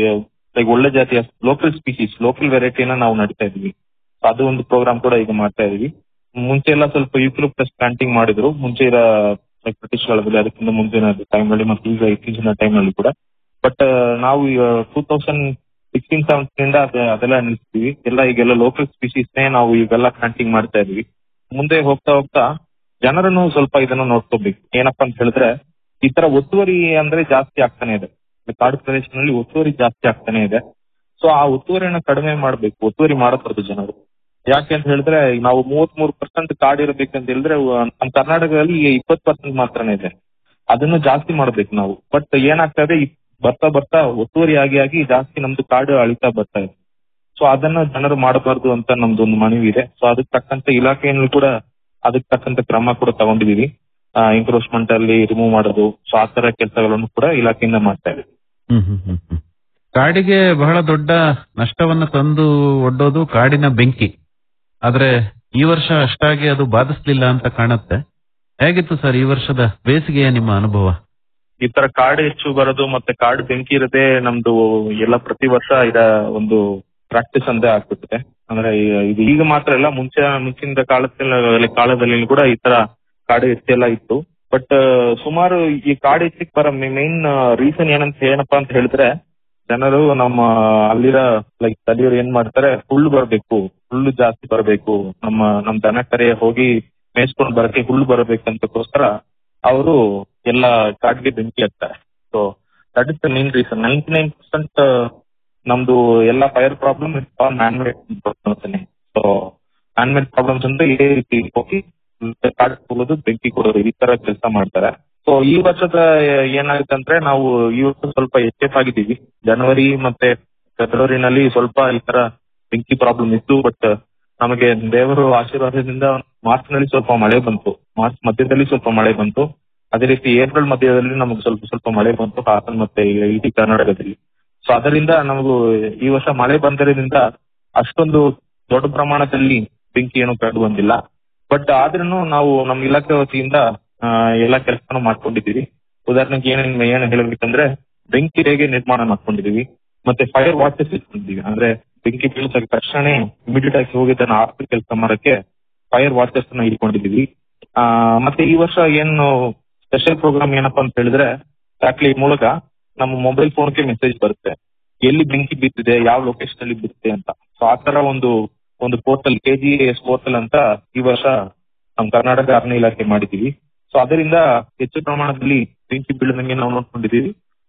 ಲೈಕ್ ಒಳ್ಳೆ ಜಾತಿಯ ಲೋಕಲ್ ಸ್ಪೀಸೀಸ್ ಲೋಕಲ್ ವೆರೈಟಿನ ನಾವು ನಡೀತಾ ಇದೀವಿ ಅದು ಒಂದು ಪ್ರೋಗ್ರಾಮ್ ಕೂಡ ಈಗ ಮಾಡ್ತಾ ಇದೀವಿ ಮುಂಚೆ ಎಲ್ಲ ಸ್ವಲ್ಪ ಯೂಕ್ಲಿಪ್ಟಸ್ ಪ್ಲಾಂಟಿಂಗ್ ಮಾಡಿದ್ರು ಮುಂಚೆ ಇರೋ ಬ್ರಿಟಿಷ್ ಕಾಲದಲ್ಲಿ ಅದಕ್ಕಿಂತ ಮುಂಚಿನ ಟೈಮ್ ನಲ್ಲಿ ಮತ್ತೆ ಈಗ ಇತ್ತೀಚಿನ ಟೈಮ್ ನಲ್ಲಿ ಕೂಡ ಬಟ್ ನಾವು ಟೂ ತೌಸಂಡ್ ಸಿಕ್ಸ್ಟೀನ್ ಸೆವೆಂಟಿನಿಂದ ಅದೆಲ್ಲ ನಿಲ್ಲಿಸ್ತೀವಿ ಎಲ್ಲ ಈಗೆಲ್ಲ ಲೋಕಲ್ ಸ್ಪೀಸೀಸ್ನೇ ನಾವು ಈಗೆಲ್ಲ ಪ್ಲಾಂಟಿಂಗ್ ಮಾಡ್ತಾ ಇದೀವಿ ಮುಂದೆ ಹೋಗ್ತಾ ಹೋಗ್ತಾ ಜನರನ್ನು ಸ್ವಲ್ಪ ಇದನ್ನ ನೋಡ್ಕೋಬೇಕು ಏನಪ್ಪಾ ಅಂತ ಹೇಳಿದ್ರೆ ಈ ತರ ಒತ್ತುವರಿ ಅಂದ್ರೆ ಜಾಸ್ತಿ ಆಗ್ತಾನೆ ಇದೆ ಕಾಡು ಪ್ರದೇಶದಲ್ಲಿ ಒತ್ತುವರಿ ಜಾಸ್ತಿ ಆಗ್ತಾನೆ ಇದೆ ಸೊ ಆ ಒತ್ತುವರಿನ ಕಡಿಮೆ ಮಾಡ್ಬೇಕು ಒತ್ತುವರಿ ಮಾಡಬಾರ್ದು ಜನರು ಯಾಕೆ ಅಂತ ಹೇಳಿದ್ರೆ ಈಗ ನಾವು ಮೂವತ್ತ್ ಮೂರು ಪರ್ಸೆಂಟ್ ಕಾಡು ಇರಬೇಕಂತ ಹೇಳಿದ್ರೆ ಅಹ್, ನಮ್ಮ ಕರ್ನಾಟಕದಲ್ಲಿ ಇಪ್ಪತ್ತು ಪರ್ಸೆಂಟ್ ಮಾತ್ರನೇ ಇದೆ ಅದನ್ನು ಜಾಸ್ತಿ ಮಾಡ್ಬೇಕು ನಾವು ಬಟ್ ಏನಾಗ್ತಾ ಇದೆ ಈ ಬರ್ತಾ ಬರ್ತಾ ಒತ್ತುವರಿ ಆಗಿ ಆಗಿ ಜಾಸ್ತಿ ನಮ್ದು ಕಾಡು ಅಳಿತಾ ಬರ್ತಾ ಇದೆ ಸೊ ಅದನ್ನ ಜನರು ಮಾಡಬಾರ್ದು ಅಂತ ನಮ್ದು ಒಂದು ಮನವಿ ಇದೆ ಸೊ ಅದಕ್ಕೆ ತಕ್ಕಂತೆ ಇಲಾಖೆಯನ್ನು ಕೂಡ ಅದಕ್ಕೆ ತಕ್ಕಂತೆ ಕ್ರಮ ಕೂಡ ತಗೊಂಡಿದೀವಿ ಎಂಕ್ರೋಚ್ಮೆಂಟ್ ಅಲ್ಲಿ ರಿಮೂವ್ ಮಾಡೋದು ಸೊ ಆ ತರ ಕೆಲಸಗಳನ್ನು ಕೂಡ ಇಲಾಖೆಯಿಂದ ಮಾಡ್ತಾ ಇದ್ದೀವಿ
ಹ್ಮ್ ಹ್ಮ್ ಹ್ಮ್ ಹ್ಮ್. ಕಾಡಿಗೆ ಬಹಳ ದೊಡ್ಡ ನಷ್ಟವನ್ನ ತಂದು ಒಡ್ಡೋದು ಕಾಡಿನ ಬೆಂಕಿ ಆದ್ರೆ ಈ ವರ್ಷ ಅಷ್ಟಾಗಿ ಅದು ಬಾಧಿಸ್ಲಿಲ್ಲ ಅಂತ ಕಾಣುತ್ತೆ ಹೇಗಿತ್ತು ಸರ್ ಈ ವರ್ಷದ ಬೇಸಿಗೆಯ ನಿಮ್ಮ ಅನುಭವ
ಈ ತರ ಕಾಡು ಹೆಚ್ಚು ಬರೋದು ಮತ್ತೆ ಕಾಡು ಬೆಂಕಿ ಇರದೆ ನಮ್ದು ಎಲ್ಲ ಪ್ರತಿ ವರ್ಷ ಇದ ಒಂದು ಪ್ರಾಕ್ಟೀಸ್ ಅಂದೇ ಆಗ್ಬಿಟ್ಟಿದೆ ಅಂದ್ರೆ ಈ- ಇದು ಈಗ ಮಾತ್ರ ಇಲ್ಲ ಮುಂಚೆ ಮುಂಚಿನ ಕಾಲದಲ್ಲಿ ಕಾಲದಲ್ಲಿ ಕೂಡ ಈ ತರ ಕಾಡು ಹೆಚ್ಚೆಲ್ಲ ಇತ್ತು ಬಟ್ ಸುಮಾರು ಈ ಕಾಡು ಹೆಚ್ಚಿಗೆ ಬರೋ ಮೇನ್ ರೀಸನ್ ಏನಂತ ಏನಪ್ಪಾ ಅಂತ ಹೇಳಿದ್ರೆ ಜನರು ನಮ್ಮ ಅಲ್ಲಿರೋ ಲೈಕ್ ಸ್ಥಳೀಯರು ಏನ್ ಮಾಡ್ತಾರೆ ಹುಲ್ಲು ಬರಬೇಕು ಹುಲ್ಲು ಜಾಸ್ತಿ ಬರಬೇಕು ನಮ್ಮ ನಮ್ ದನ ಕರೆ ಹೋಗಿ ಮೇಯಿಸ್ಕೊಂಡು ಬರಕ್ಕೆ ಹುಲ್ಲು ಬರಬೇಕಂತಕ್ಕೋಸ್ಕರ ಅವರು ಎಲ್ಲ ಕಾಡಿಗೆ ಬೆಂಕಿ ಹಾಕ್ತಾರೆ so that is the main reason ninety nine percent ನಮ್ದು ಎಲ್ಲ ಫೈರ್ ಪ್ರಾಬ್ಲಮ್ ಮ್ಯಾನ್ ಮೇಡ್ ಅಂತಾನೆ ಸೊ ಮ್ಯಾನ್ ಮೇಡ್ ಪ್ರಾಬ್ಲಮ್ಸ್ ಅಂದ್ರೆ ಇದೇ ರೀತಿ ಹೋಗಿ ಕಾಡು ಕೊಡೋದು ಬೆಂಕಿ ಕೊಡೋದು ಈ ತರ ಕೆಲಸ ಮಾಡ್ತಾರೆ ಸೊ ಈ ವರ್ಷದ ಏನಾಗುತ್ತೆ ಅಂದ್ರೆ ನಾವು ಈ ವರ್ಷ ಸ್ವಲ್ಪ ಎಸ್ಕೇಪ್ ಆಗಿದ್ದೀವಿ ಜನವರಿ ಮತ್ತೆ ಫೆಬ್ರವರಿನಲ್ಲಿ ಸ್ವಲ್ಪ ಈ ತರ ಬೆಂಕಿ ಪ್ರಾಬ್ಲಮ್ ಇತ್ತು ಬಟ್ ನಮಗೆ ದೇವರು ಆಶೀರ್ವಾದದಿಂದ ಮಾರ್ಚ್ ನಲ್ಲಿ ಸ್ವಲ್ಪ ಮಳೆ ಬಂತು ಮಾರ್ಚ್ ಮಧ್ಯದಲ್ಲಿ ಸ್ವಲ್ಪ ಮಳೆ ಬಂತು ಅದೇ ರೀತಿ ಏಪ್ರಿಲ್ ಮಧ್ಯದಲ್ಲಿ ನಮಗೆ ಸ್ವಲ್ಪ ಸ್ವಲ್ಪ ಮಳೆ ಬಂತು ಹಾಸನ ಮತ್ತೆ ಇಡೀ ಕರ್ನಾಟಕದಲ್ಲಿ ಸೊ ಅದರಿಂದ ನಮಗೂ ಈ ವರ್ಷ ಮಳೆ ಬಂದಿರೋದ್ರಿಂದ ಅಷ್ಟೊಂದು ದೊಡ್ಡ ಪ್ರಮಾಣದಲ್ಲಿ ಬೆಂಕಿ ಏನು ಕಂಡು ಬಂದಿಲ್ಲ ಬಟ್ ಆದ್ರೂ ನಾವು ನಮ್ಮ ಇಲಾಖೆ ವತಿಯಿಂದ ಆ, ಎಲ್ಲ ಕೆಲಸನೂ ಮಾಡ್ಕೊಂಡಿದ್ದೀವಿ ಉದಾಹರಣೆಗೆ ಏನೇನ್ ಏನ್ ಹೇಳ್ಬೇಕಂದ್ರೆ ಬೆಂಕಿ ಹೇಗೆ ನಿರ್ಮಾಣ ಮಾಡ್ಕೊಂಡಿದೀವಿ ಮತ್ತೆ ಫೈರ್ ವಾಚಸ್ ಇಟ್ಕೊಂಡಿದೀವಿ ಅಂದ್ರೆ ಬೆಂಕಿ ಬೀಳಿದ ತಕ್ಷಣ ಇಮಿಡಿಯೇಟ್ ಆಗಿ ಹೋಗಿದ್ದನ್ನ ಆರ್ಪಿ ಕೆಲಸ ಮಾಡಕ್ಕೆ ಫೈರ್ ವಾಚಸ್ ನ ಇಟ್ಕೊಂಡಿದೀವಿ ಆ, ಮತ್ತೆ ಈ ವರ್ಷ ಏನು ಸ್ಪೆಷಲ್ ಪ್ರೋಗ್ರಾಮ್ ಏನಪ್ಪಾ ಅಂತ ಹೇಳಿದ್ರೆ ಸ್ಯಾಟಲೈಟ್ ಮೂಲಕ ನಮ್ಮ ಮೊಬೈಲ್ ಫೋನ್ಗೆ ಮೆಸೇಜ್ ಬರುತ್ತೆ ಎಲ್ಲಿ ಬೆಂಕಿ ಬಿದ್ದಿದೆ ಯಾವ ಲೊಕೇಶನ್ ಅಲ್ಲಿ ಬಿದ್ದಿದೆ ಅಂತ ಸೊ ಆ ತರ ಒಂದು ಒಂದು portal K G S portal ಅಂತ ಈ ವರ್ಷ ನಮ್ಮ ಕರ್ನಾಟಕ ಅರಣ್ಯ ಇಲಾಖೆ ಮಾಡಿದೀವಿ ಸೊ ಅದರಿಂದ ಹೆಚ್ಚು ಪ್ರಮಾಣದಲ್ಲಿ ಬೆಂಕಿ ಬೀಳದಂಗೆ ನಾವು ನೋಡ್ಕೊಂಡಿದೀವಿ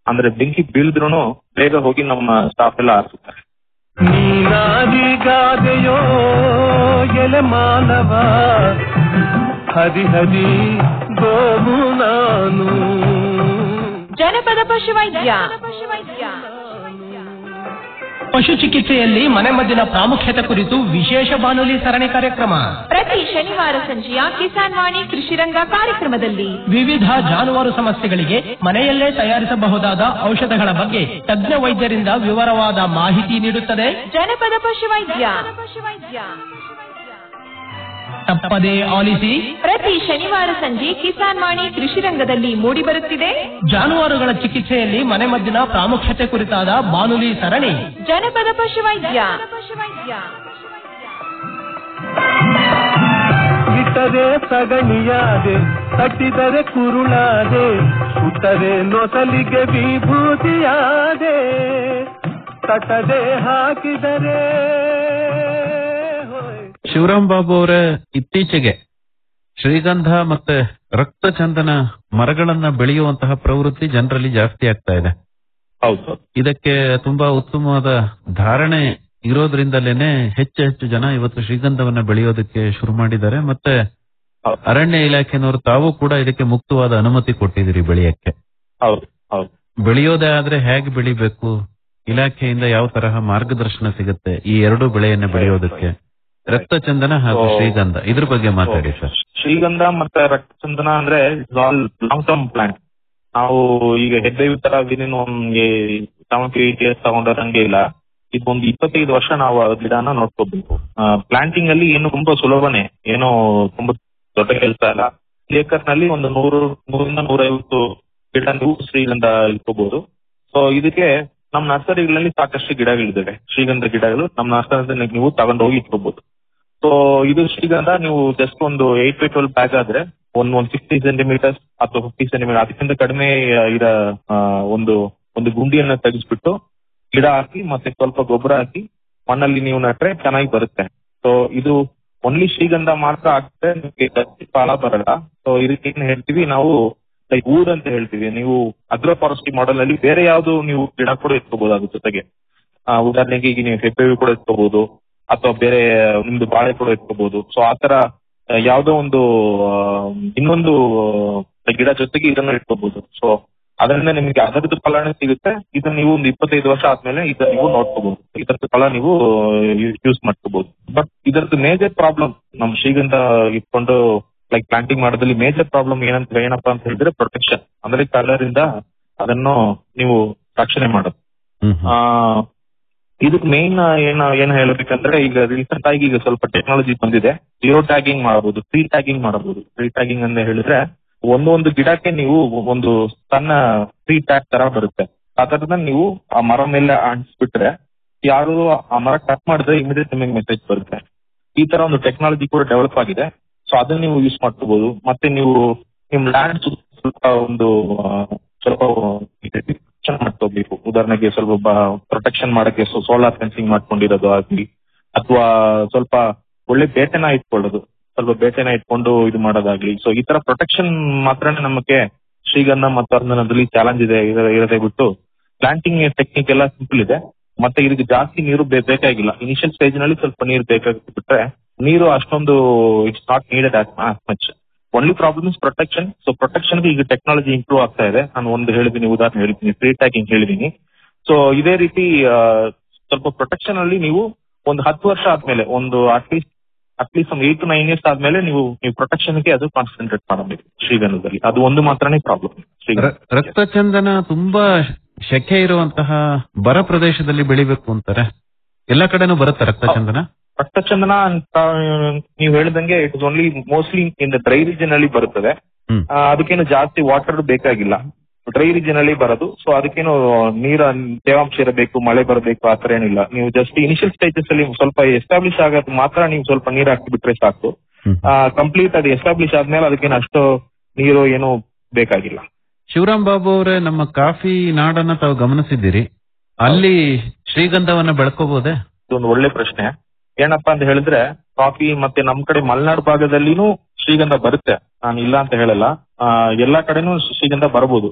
ಅಂದ್ರೆ ಬೆಂಕಿ ಬೀಳ್ದ್ರೂ ಬೇಗ ಹೋಗಿ ನಮ್ಮ ಸ್ಟಾಫ್ ಎಲ್ಲ ಆರಿಸುತ್ತಾರೆ
ನೀನಾದಿಗಾದೆಯೋ ಎಲೆ ಮಾನವ ಹರಿ ಹರಿ ಗೋವು ನಾನು
ಜನಪದ ಪಶುವೈದ್ಯ
ಪಶು ಚಿಕಿತ್ಸೆಯಲ್ಲಿ ಮನೆಮದ್ದಿನ ಪ್ರಾಮುಖ್ಯತೆ ಕುರಿತು ವಿಶೇಷ ಬಾನುಲಿ ಸರಣಿ ಕಾರ್ಯಕ್ರಮ
ಪ್ರತಿ ಶನಿವಾರ ಸಂಜೆಯ ಕಿಸಾನ್ ವಾಣಿ ಕೃಷಿರಂಗ ಕಾರ್ಯಕ್ರಮದಲ್ಲಿ
ವಿವಿಧ ಜಾನುವಾರು ಸಮಸ್ಯೆಗಳಿಗೆ ಮನೆಯಲ್ಲೇ ತಯಾರಿಸಬಹುದಾದ ಔಷಧಗಳ ಬಗ್ಗೆ ತಜ್ಞ ವೈದ್ಯರಿಂದ ವಿವರವಾದ ಮಾಹಿತಿ ನೀಡುತ್ತದೆ
ಜನಪದ ಪಶುವೈದ್ಯ
ತಪ್ಪದೇ ಆಲಿಸಿ
ಪ್ರತಿ ಶನಿವಾರ ಸಂಜೆ ಕಿಸಾನ್ ವಾಣಿ ಕೃಷಿರಂಗದಲ್ಲಿ ಮೂಡಿಬರುತ್ತಿದೆ
ಜಾನುವಾರುಗಳ ಚಿಕಿತ್ಸೆಯಲ್ಲಿ ಮನೆಮದ್ದಿನ ಪ್ರಾಮುಖ್ಯತೆ ಕುರಿತಾದ ಬಾನುಲಿ ಸರಣಿ
ಜನಪದ ಪಶುವೈದ್ಯ
ಇಟ್ಟರೆ ಸಗಣಿಯಾದೆ ತಟ್ಟಿದರೆ ಕುರುಳಾದೆ ಸುಟ್ಟರೆ ನೊಸಲಿಗೆ ವಿಭೂತಿಯಾದೆ ತಟ್ಟದೆ ಹಾಕಿದರೆ
ಶಿವರಾಮ್ ಬಾಬು ಅವರ ಇತ್ತೀಚೆಗೆ ಶ್ರೀಗಂಧ ಮತ್ತೆ ರಕ್ತಚಂದನ ಮರಗಳನ್ನ ಬೆಳೆಯುವಂತಹ ಪ್ರವೃತ್ತಿ ಜನರಲ್ಲಿ ಜಾಸ್ತಿ ಆಗ್ತಾ ಇದೆ
ಹೌದು
ಇದಕ್ಕೆ ತುಂಬಾ ಉತ್ತಮವಾದ ಧಾರಣೆ ಇರೋದ್ರಿಂದಲೇನೆ ಹೆಚ್ಚು ಹೆಚ್ಚು ಜನ ಇವತ್ತು ಶ್ರೀಗಂಧವನ್ನ ಬೆಳೆಯೋದಕ್ಕೆ ಶುರು ಮಾಡಿದ್ದಾರೆ ಮತ್ತೆ ಅರಣ್ಯ ಇಲಾಖೆನವರು ತಾವು ಕೂಡ ಇದಕ್ಕೆ ಮುಕ್ತವಾದ ಅನುಮತಿ ಕೊಟ್ಟಿದ್ದೀರಿ ಬೆಳೆಯಕ್ಕೆ
ಹೌದು ಹೌದು
ಬೆಳೆಯೋದೇ ಆದ್ರೆ ಹೇಗೆ ಬೆಳಿಬೇಕು ಇಲಾಖೆಯಿಂದ ಯಾವ ತರಹ ಮಾರ್ಗದರ್ಶನ ಸಿಗುತ್ತೆ ಈ ಎರಡು ಬೆಳೆಯನ್ನ ಬೆಳೆಯೋದಕ್ಕೆ ರಕ್ತಚಂದನ ಹಾಗೂ ಶ್ರೀಗಂಧ ಇದ್ರ ಬಗ್ಗೆ ಮಾತಾಡಿ ಸರ್
ಶ್ರೀಗಂಧ ಮತ್ತೆ ರಕ್ತಚಂದನ ಅಂದ್ರೆ ಆಲ್ ಲಾಂಗ್ ಟರ್ಮ್ ಪ್ಲಾಂಟ್ ನಾವು ಈಗ ಹೆಬ್ಬೆವಿ ತರ ವಿದಿನ್ ಒಂದ್ಗೆ ಸೆವೆಂಟಿ ಏಟ್ ಇಯರ್ಸ್ ತಗೊಂಡಂಗೆ ಇಲ್ಲ ಇದೊಂದು ಇಪ್ಪತ್ತೈದು ವರ್ಷ ನಾವು ಆ ಗಿಡನ ನೋಡ್ಕೋಬೇಕು ಪ್ಲಾಂಟಿಂಗ್ ಅಲ್ಲಿ ಏನು ತುಂಬಾ ಸುಲಭನೇ ಏನೋ ತುಂಬಾ ದೊಡ್ಡ ಕೆಲಸ ಅಲ್ಲ ಏಕರ್ ನಲ್ಲಿ ಒಂದು ನೂರು ನೂರಿಂದ ನೂರೈವತ್ತು ಗಿಡ ನೀವು ಶ್ರೀಗಂಧ ಇಟ್ಕೋಬಹುದು ಸೊ ಇದಕ್ಕೆ ನಮ್ಮ ನರ್ಸರಿಗಳಲ್ಲಿ ಸಾಕಷ್ಟು ಗಿಡಗಳಿದ್ದಾವೆ ಶ್ರೀಗಂಧ ಗಿಡಗಳು ನಮ್ಮ ನರ್ಸರಿ ನೀವು ತಗೊಂಡು ಹೋಗಿ ಇಟ್ಕೋಬಹುದು ಸೊ ಇದು ಶ್ರೀಗಂಧ ನೀವು ಜಸ್ಟ್ ಒಂದು ಏಟ್ ಬೈ ಟ್ವೆಲ್ ಬ್ಯಾಗ್ ಆದ್ರೆ ಒಂದ್ ಒಂದ್ ಸಿಕ್ಸ್ಟಿ ಸೆಂಟಿಮೀಟರ್ಸ್ ಅಥವಾ ಫಿಫ್ಟಿ ಸೆಂಟಿಮೀಟರ್ ಅದಕ್ಕಿಂತ ಕಡಿಮೆ ಇರೋ ಆ, ಒಂದು ಒಂದು ಗುಂಡಿಯನ್ನ ತೆಗೆಸ್ಬಿಟ್ಟು ಗಿಡ ಹಾಕಿ ಮತ್ತೆ ಸ್ವಲ್ಪ ಗೊಬ್ಬರ ಹಾಕಿ ಮಣ್ಣಲ್ಲಿ ನೀವು ನಟ್ರೆ ಚೆನ್ನಾಗಿ ಬರುತ್ತೆ ಸೊ ಇದು ಓನ್ಲಿ ಶ್ರೀಗಂಧ ಮಾತ್ರ ಹಾಕಿದ್ರೆ ನಿಮಗೆ ಜಾಸ್ತಿ ಫಲ ಬರಲ್ಲ ಸೊ ಇದಕ್ಕೆ ಏನ್ ಹೇಳ್ತೀವಿ ನಾವು ಲೈಕ್ ಊಡ್ ಅಂತ ಹೇಳ್ತೀವಿ ನೀವು ಅಗ್ರೋ ಫಾರೆಸ್ಟ್ರಿ ಮಾಡೆಲ್ ಅಲ್ಲಿ ಬೇರೆ ಯಾವ್ದು ನೀವು ಗಿಡ ಕೂಡ ಇಟ್ಕೋಬಹುದು ಅದ್ರ ಜೊತೆಗೆ ಆ, ಉದಾಹರಣೆಗೆ ಈಗ ನೀವು ಹೆಬ್ಬೆವಿ ಕೂಡ ಇಟ್ಕೋಬಹುದು ಅಥವಾ ಬೇರೆ ನಿಮ್ದು ಬಾಳೆ ಕೂಡ ಇಟ್ಕೋಬಹುದು ಸೊ ಆತರ ಆ, ಯಾವ್ದೋ ಒಂದು ಆ, ಇನ್ನೊಂದು ಆ, ಗಿಡ ಜೊತೆಗೆ ಇದನ್ನ ಇಟ್ಕೋಬಹುದು ಸೊ ಅದರಿಂದ ನಿಮಗೆ ಅದರದ್ದು ಫಲನೇ ಸಿಗುತ್ತೆ ಇದನ್ನ ನೀವು ಒಂದು ಇಪ್ಪತ್ತೈದು ವರ್ಷ ಆದ್ಮೇಲೆ ಇದನ್ನ ನೀವು ನೋಡ್ಕೋಬಹುದು ಇದರದ್ದು ಫಲ ನೀವು ಯೂಸ್ ಮಾಡ್ಕೋಬಹುದು ಬಟ್ ಇದರದ್ದು ಮೇಜರ್ ಪ್ರಾಬ್ಲಮ್ ನಮ್ ಶ್ರೀಗಂಧ ಇಟ್ಕೊಂಡು ಲೈಕ್ ಪ್ಲಾಂಟಿಂಗ್ ಮಾಡೋದ್ರಲ್ಲಿ ಮೇಜರ್ ಪ್ರಾಬ್ಲಮ್ ಏನಂತ ಏನಪ್ಪಾ ಅಂತ ಹೇಳಿದ್ರೆ ಪ್ರೊಟೆಕ್ಷನ್ ಅಂದ್ರೆ ಕಲರ್ ಇಂದ ಅದನ್ನು ನೀವು ರಕ್ಷಣೆ ಮಾಡೋದು ಆ, ಇದಕ್ ಮೇನ್ ಏನ್ ಏನ್ ಹೇಳ್ಬೇಕಂದ್ರೆ ಈಗ ರೀಸೆಂಟ್ ಆಗಿ ಈಗ ಸ್ವಲ್ಪ ಟೆಕ್ನಾಲಜಿ ಬಂದಿದೆ ಜಿರೋ ಟ್ಯಾಗಿಂಗ್ ಮಾಡಬಹುದು ಫ್ರೀ ಟ್ಯಾಗಿಂಗ್ ಮಾಡಬಹುದು ಫ್ರೀ ಟ್ಯಾಗಿಂಗ್ ಅಂತ ಹೇಳಿದ್ರೆ ಒಂದೊಂದು ಗಿಡಕ್ಕೆ ನೀವು ಒಂದು ಸಣ್ಣ ಫ್ರೀ ಟ್ಯಾಗ್ ತರ ಬರುತ್ತೆ ಅದನ್ನ ನೀವು ಆ ಮರ ಮೇಲೆ ಅಂಟಿಸ್ಬಿಟ್ರೆ ಯಾರು ಆ ಮರ ಕಟ್ ಮಾಡಿದ್ರೆ ಇಮಿಡಿಯೇಟ್ ನಿಮಗೆ ಮೆಸೇಜ್ ಬರುತ್ತೆ ಈ ತರ ಒಂದು ಟೆಕ್ನಾಲಜಿ ಕೂಡ ಡೆವಲಪ್ ಆಗಿದೆ ಸೊ ಅದನ್ನ ನೀವು ಯೂಸ್ ಮಾಡ್ಕೋಬಹುದು ಮತ್ತೆ ನೀವು ನಿಮ್ ಲ್ಯಾಂಡ್ ಸ್ವಲ್ಪ ಒಂದು ಆ, ಸ್ವಲ್ಪ protection ಮಾಡ್ಕೋಬೇಕು ಉದಾಹರಣೆಗೆ ಸ್ವಲ್ಪ ಪ್ರೊಟೆಕ್ಷನ್ ಮಾಡಕ್ಕೆ ಸೋಲಾರ್ ಫೆನ್ಸಿಂಗ್ ಮಾಡ್ಕೊಂಡಿರೋದು ಆಗ್ಲಿ ಅಥವಾ ಸ್ವಲ್ಪ ಒಳ್ಳೆ ಬೇಟೆನ ಇಟ್ಕೊಳ್ಳೋದು ಸ್ವಲ್ಪ ಬೇಟೆನ ಇಟ್ಕೊಂಡು ಇದು ಮಾಡೋದಾಗ್ಲಿ ಸೊ ಈ ತರ ಪ್ರೊಟೆಕ್ಷನ್ ಮಾತ್ರನೇ ನಮಗೆ ಶ್ರೀಗಂಧ ಮತ್ತು ಅರ್ಧನದಲ್ಲಿ ಚಾಲೆಂಜ್ ಇದೆ ಇರ- ಇರದೇ ಬಿಟ್ಟು ಪ್ಲಾಂಟಿಂಗ್ ಟೆಕ್ನಿಕ್ ಎಲ್ಲ ಸಿಂಪಲ್ ಇದೆ ಮತ್ತೆ ಇದಕ್ಕೆ ಜಾಸ್ತಿ ನೀರು ಬೇ- ಬೇಕಾಗಿಲ್ಲ ಇನಿಷಿಯಲ್ ಸ್ಟೇಜ್ ನಲ್ಲಿ ಸ್ವಲ್ಪ ನೀರು ಬೇಕಾಗುತ್ತೆ ಬಿಟ್ರೆ ನೀರು ಅಷ್ಟೊಂದು it's not needed as much only problem is protection so protection ಈಗ ಟೆಕ್ನಾಲಜಿ ಇಂಪ್ರೂವ್ ಆಗ್ತಾ ಇದೆ ನಾನು ಒಂದು ಹೇಳಿದ್ದೀನಿ ಉದಾಹರಣೆ ಹೇಳಿದ್ದೀನಿ ಫ್ರೀ ಟ್ಯಾಗಿಂಗ್ ಹೇಳಿದ್ದೀನಿ ಸೊ ಇದೇ ರೀತಿ ಆ, ಸ್ವಲ್ಪ ಪ್ರೊಟೆಕ್ಷನ್ ಅಲ್ಲಿ ನೀವು ಒಂದು ಹತ್ತು ವರ್ಷ ಆದ್ಮೇಲೆ ಒಂದು ಅಟ್ಲೀಸ್ಟ್ ಅಟ್ಲೀಸ್ಟ್ ಒಂದು ಏಟ್ ಟು ನೈನ್ ಇಯರ್ಸ್ ಆದ್ಮೇಲೆ ನೀವು ನೀವು ಪ್ರೊಟೆಕ್ಷನ್ ಗೆ ಅದು ಕಾನ್ಸಂಟ್ರೇಟ್ ಮಾಡಬೇಕು ಶ್ರೀಗಂಧದಲ್ಲಿ ಅದು ಒಂದು ಮಾತ್ರನೇ ಪ್ರಾಬ್ಲಮ್ ಶ್ರೀಗಂಧ
ರ- ರಕ್ತಚಂದನ ತುಂಬಾ ಶೆಕೆ ಇರುವಂತಹ ಬರ ಪ್ರದೇಶದಲ್ಲಿ ಬೆಳಿಬೇಕು ಅಂತಾರೆ ಎಲ್ಲಾ ಕಡೆನೂ ಬರುತ್ತೆ ರಕ್ತಚಂದನ
ರಕ್ತಚಂದನ ಅಂತ ನೀವು ಹೇಳಿದಂಗೆ it is only mostly in the dry region ಅಲ್ಲಿ ಬರುತ್ತದೆ
ಹ್ಮ್.
ಆ, ಅದಕ್ಕೇನು ಜಾಸ್ತಿ ವಾಟರ್ ಬೇಕಾಗಿಲ್ಲ ಡ್ರೈ ರೀಜನ್ ಅಲ್ಲಿ ಬರೋದು ಸೊ ಅದಕ್ಕೇನು ನೀರ ತೇವಾಂಶ ಇರಬೇಕು ಮಳೆ ಬರಬೇಕು ಆ ತರ ಏನಿಲ್ಲ ನೀವು ಜಸ್ಟ್ ಇನಿಷಿಯಲ್ ಸ್ಟೇಜಸ್ ಅಲ್ಲಿ ಸ್ವಲ್ಪ ಎಸ್ಟಾಬ್ಲಿಷ್ ಆಗೋದು ಮಾತ್ರ ನೀವು ಸ್ವಲ್ಪ ನೀರು ಹಾಕಿ ಬಿಟ್ರೆ ಸಾಕು ಕಂಪ್ಲೀಟ್ ಅದು ಎಸ್ಟಾಬ್ಲಿಷ್ ಆದ್ಮೇಲೆ ಅದಕ್ಕೇನು ಅಷ್ಟು ನೀರು ಏನು ಬೇಕಾಗಿಲ್ಲ
ಶಿವರಾಮ್ ಬಾಬು ಅವರೇ ನಮ್ಮ ಕಾಫಿ ನಾಡನ್ನ ತಾವು ಗಮನಿಸಿದ್ದೀರಿ ಅಲ್ಲಿ ಶ್ರೀಗಂಧವನ್ನ ಬೆಳ್ಕೋಬಹುದೇ
ಇದೊಂದು ಒಳ್ಳೆ ಪ್ರಶ್ನೆ ಏನಪ್ಪಾ ಅಂತ ಹೇಳಿದ್ರೆ ಕಾಫಿ ಮತ್ತೆ ನಮ್ ಕಡೆ ಮಲೆನಾಡು ಭಾಗದಲ್ಲಿನೂ ಶ್ರೀಗಂಧ ಬರುತ್ತೆ ನಾನು ಇಲ್ಲ ಅಂತ ಹೇಳಲ್ಲ ಆ, ಎಲ್ಲಾ ಕಡೆನೂ ಶ್ರೀಗಂಧ ಬರಬಹುದು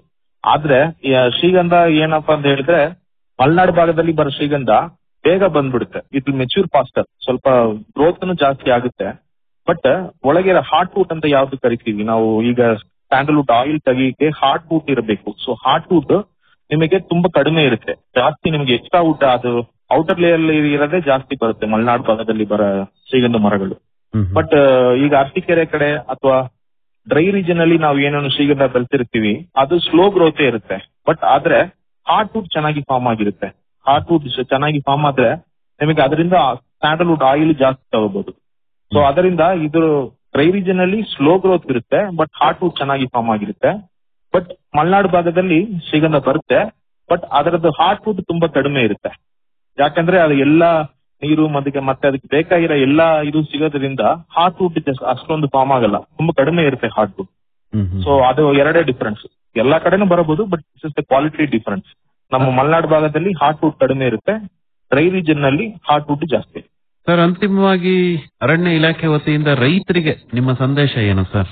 ಆದ್ರೆ ಈ ಶ್ರೀಗಂಧ ಏನಪ್ಪಾ ಅಂತ ಹೇಳಿದ್ರೆ ಮಲೆನಾಡು ಭಾಗದಲ್ಲಿ ಬರೋ ಶ್ರೀಗಂಧ ಬೇಗ ಬಂದ್ಬಿಡುತ್ತೆ ಇಟ್ ಮೆಚ್ಯೂರ್ ಫಾಸ್ಟರ್ ಸ್ವಲ್ಪ ಗ್ರೋತ್ ಜಾಸ್ತಿ ಆಗುತ್ತೆ ಬಟ್ ಒಳಗೆ ಹಾರ್ಟ್ ವುಡ್ ಅಂತ ಯಾವ್ದು ಕರಿತೀವಿ ನಾವು ಈಗ ಸ್ಯಾಂಡಲ್ವುಡ್ ಆಯಿಲ್ ತೆಗಿಯಕ್ಕೆ ಹಾರ್ಟ್ ವುಡ್ ಇರಬೇಕು ಸೊ ಹಾರ್ಟ್ ವುಡ್ ನಿಮಗೆ ತುಂಬಾ ಕಡಿಮೆ ಇರುತ್ತೆ ಜಾಸ್ತಿ ನಿಮಗೆ ಎಕ್ಸ್ಟ್ರಾ ವುಡ್ ಅದು ಔಟರ್ ಲೇಯರ್ ಇರೋದೇ ಜಾಸ್ತಿ ಬರುತ್ತೆ ಮಲೆನಾಡು ಭಾಗದಲ್ಲಿ ಬರೋ ಶ್ರೀಗಂಧ ಮರಗಳು ಬಟ್ ಈಗ ಅರಸೀಕೆರೆ ಕಡೆ ಅಥವಾ ಡ್ರೈ ರೀಜನ್ ಅಲ್ಲಿ ನಾವು ಏನೇನು ಶ್ರೀಗಂಧ ಬೆಳೆಸಿರ್ತೀವಿ ಅದು ಸ್ಲೋ ಗ್ರೋತೆ ಇರುತ್ತೆ ಬಟ್ ಆದ್ರೆ ಹಾರ್ಟ್ ವುಡ್ ಚೆನ್ನಾಗಿ ಫಾರ್ಮ್ ಆಗಿರುತ್ತೆ ಹಾರ್ಟ್ ವುಡ್ ಚೆನ್ನಾಗಿ ಫಾರ್ಮ್ ಆದ್ರೆ ನಿಮಗೆ ಅದರಿಂದ ಸ್ಯಾಂಡಲ್ವುಡ್ ಆಯಿಲ್ ಜಾಸ್ತಿ ತಗೋಬಹುದು ಸೊ ಅದರಿಂದ ಇದು ಡ್ರೈ ರೀಜನ್ ಅಲ್ಲಿ ಸ್ಲೋ ಗ್ರೋತ್ ಇರುತ್ತೆ ಬಟ್ ಹಾರ್ಟ್ ವುಡ್ ಚೆನ್ನಾಗಿ ಫಾರ್ಮ್ ಆಗಿರುತ್ತೆ ಬಟ್ ಮಲೆನಾಡು ಭಾಗದಲ್ಲಿ ಶ್ರೀಗಂಧ ಬರುತ್ತೆ ಬಟ್ ಅದರದ್ದು ಹಾರ್ಟ್ ವುಡ್ ತುಂಬಾ ಕಡಿಮೆ ಇರುತ್ತೆ ಯಾಕಂದ್ರೆ ಅದು ಎಲ್ಲಾ ನೀರು ಮತ್ತೆ ಮತ್ತೆ ಅದಕ್ಕೆ ಬೇಕಾಗಿರೋ ಎಲ್ಲಾ ಇದು ಸಿಗೋದ್ರಿಂದ ಹಾರ್ಟ್ ವುಡ್ ಅಷ್ಟೊಂದು ಫಾರ್ಮ್ ಆಗಲ್ಲ ತುಂಬಾ ಕಡಿಮೆ ಇರುತ್ತೆ ಹಾರ್ಟ್ ವುಡ್ ಸೊ ಅದು ಎರಡೇ ಡಿಫರೆನ್ಸ್ ಎಲ್ಲಾ ಕಡೆನೂ ಬರಬಹುದು but is is the quality difference ನಮ್ಮ ಮಲೆನಾಡು ಭಾಗದಲ್ಲಿ ಹಾರ್ಟ್ ವುಡ್ ಕಡಿಮೆ ಇರುತ್ತೆ ಡ್ರೈ ರೀಜನ್ ನಲ್ಲಿ ಹಾರ್ಟ್ ವುಡ್ ಜಾಸ್ತಿ
ಸರ್ ಅಂತಿಮವಾಗಿ ಅರಣ್ಯ ಇಲಾಖೆ ವತಿಯಿಂದ ರೈತರಿಗೆ ನಿಮ್ಮ ಸಂದೇಶ ಏನು ಸರ್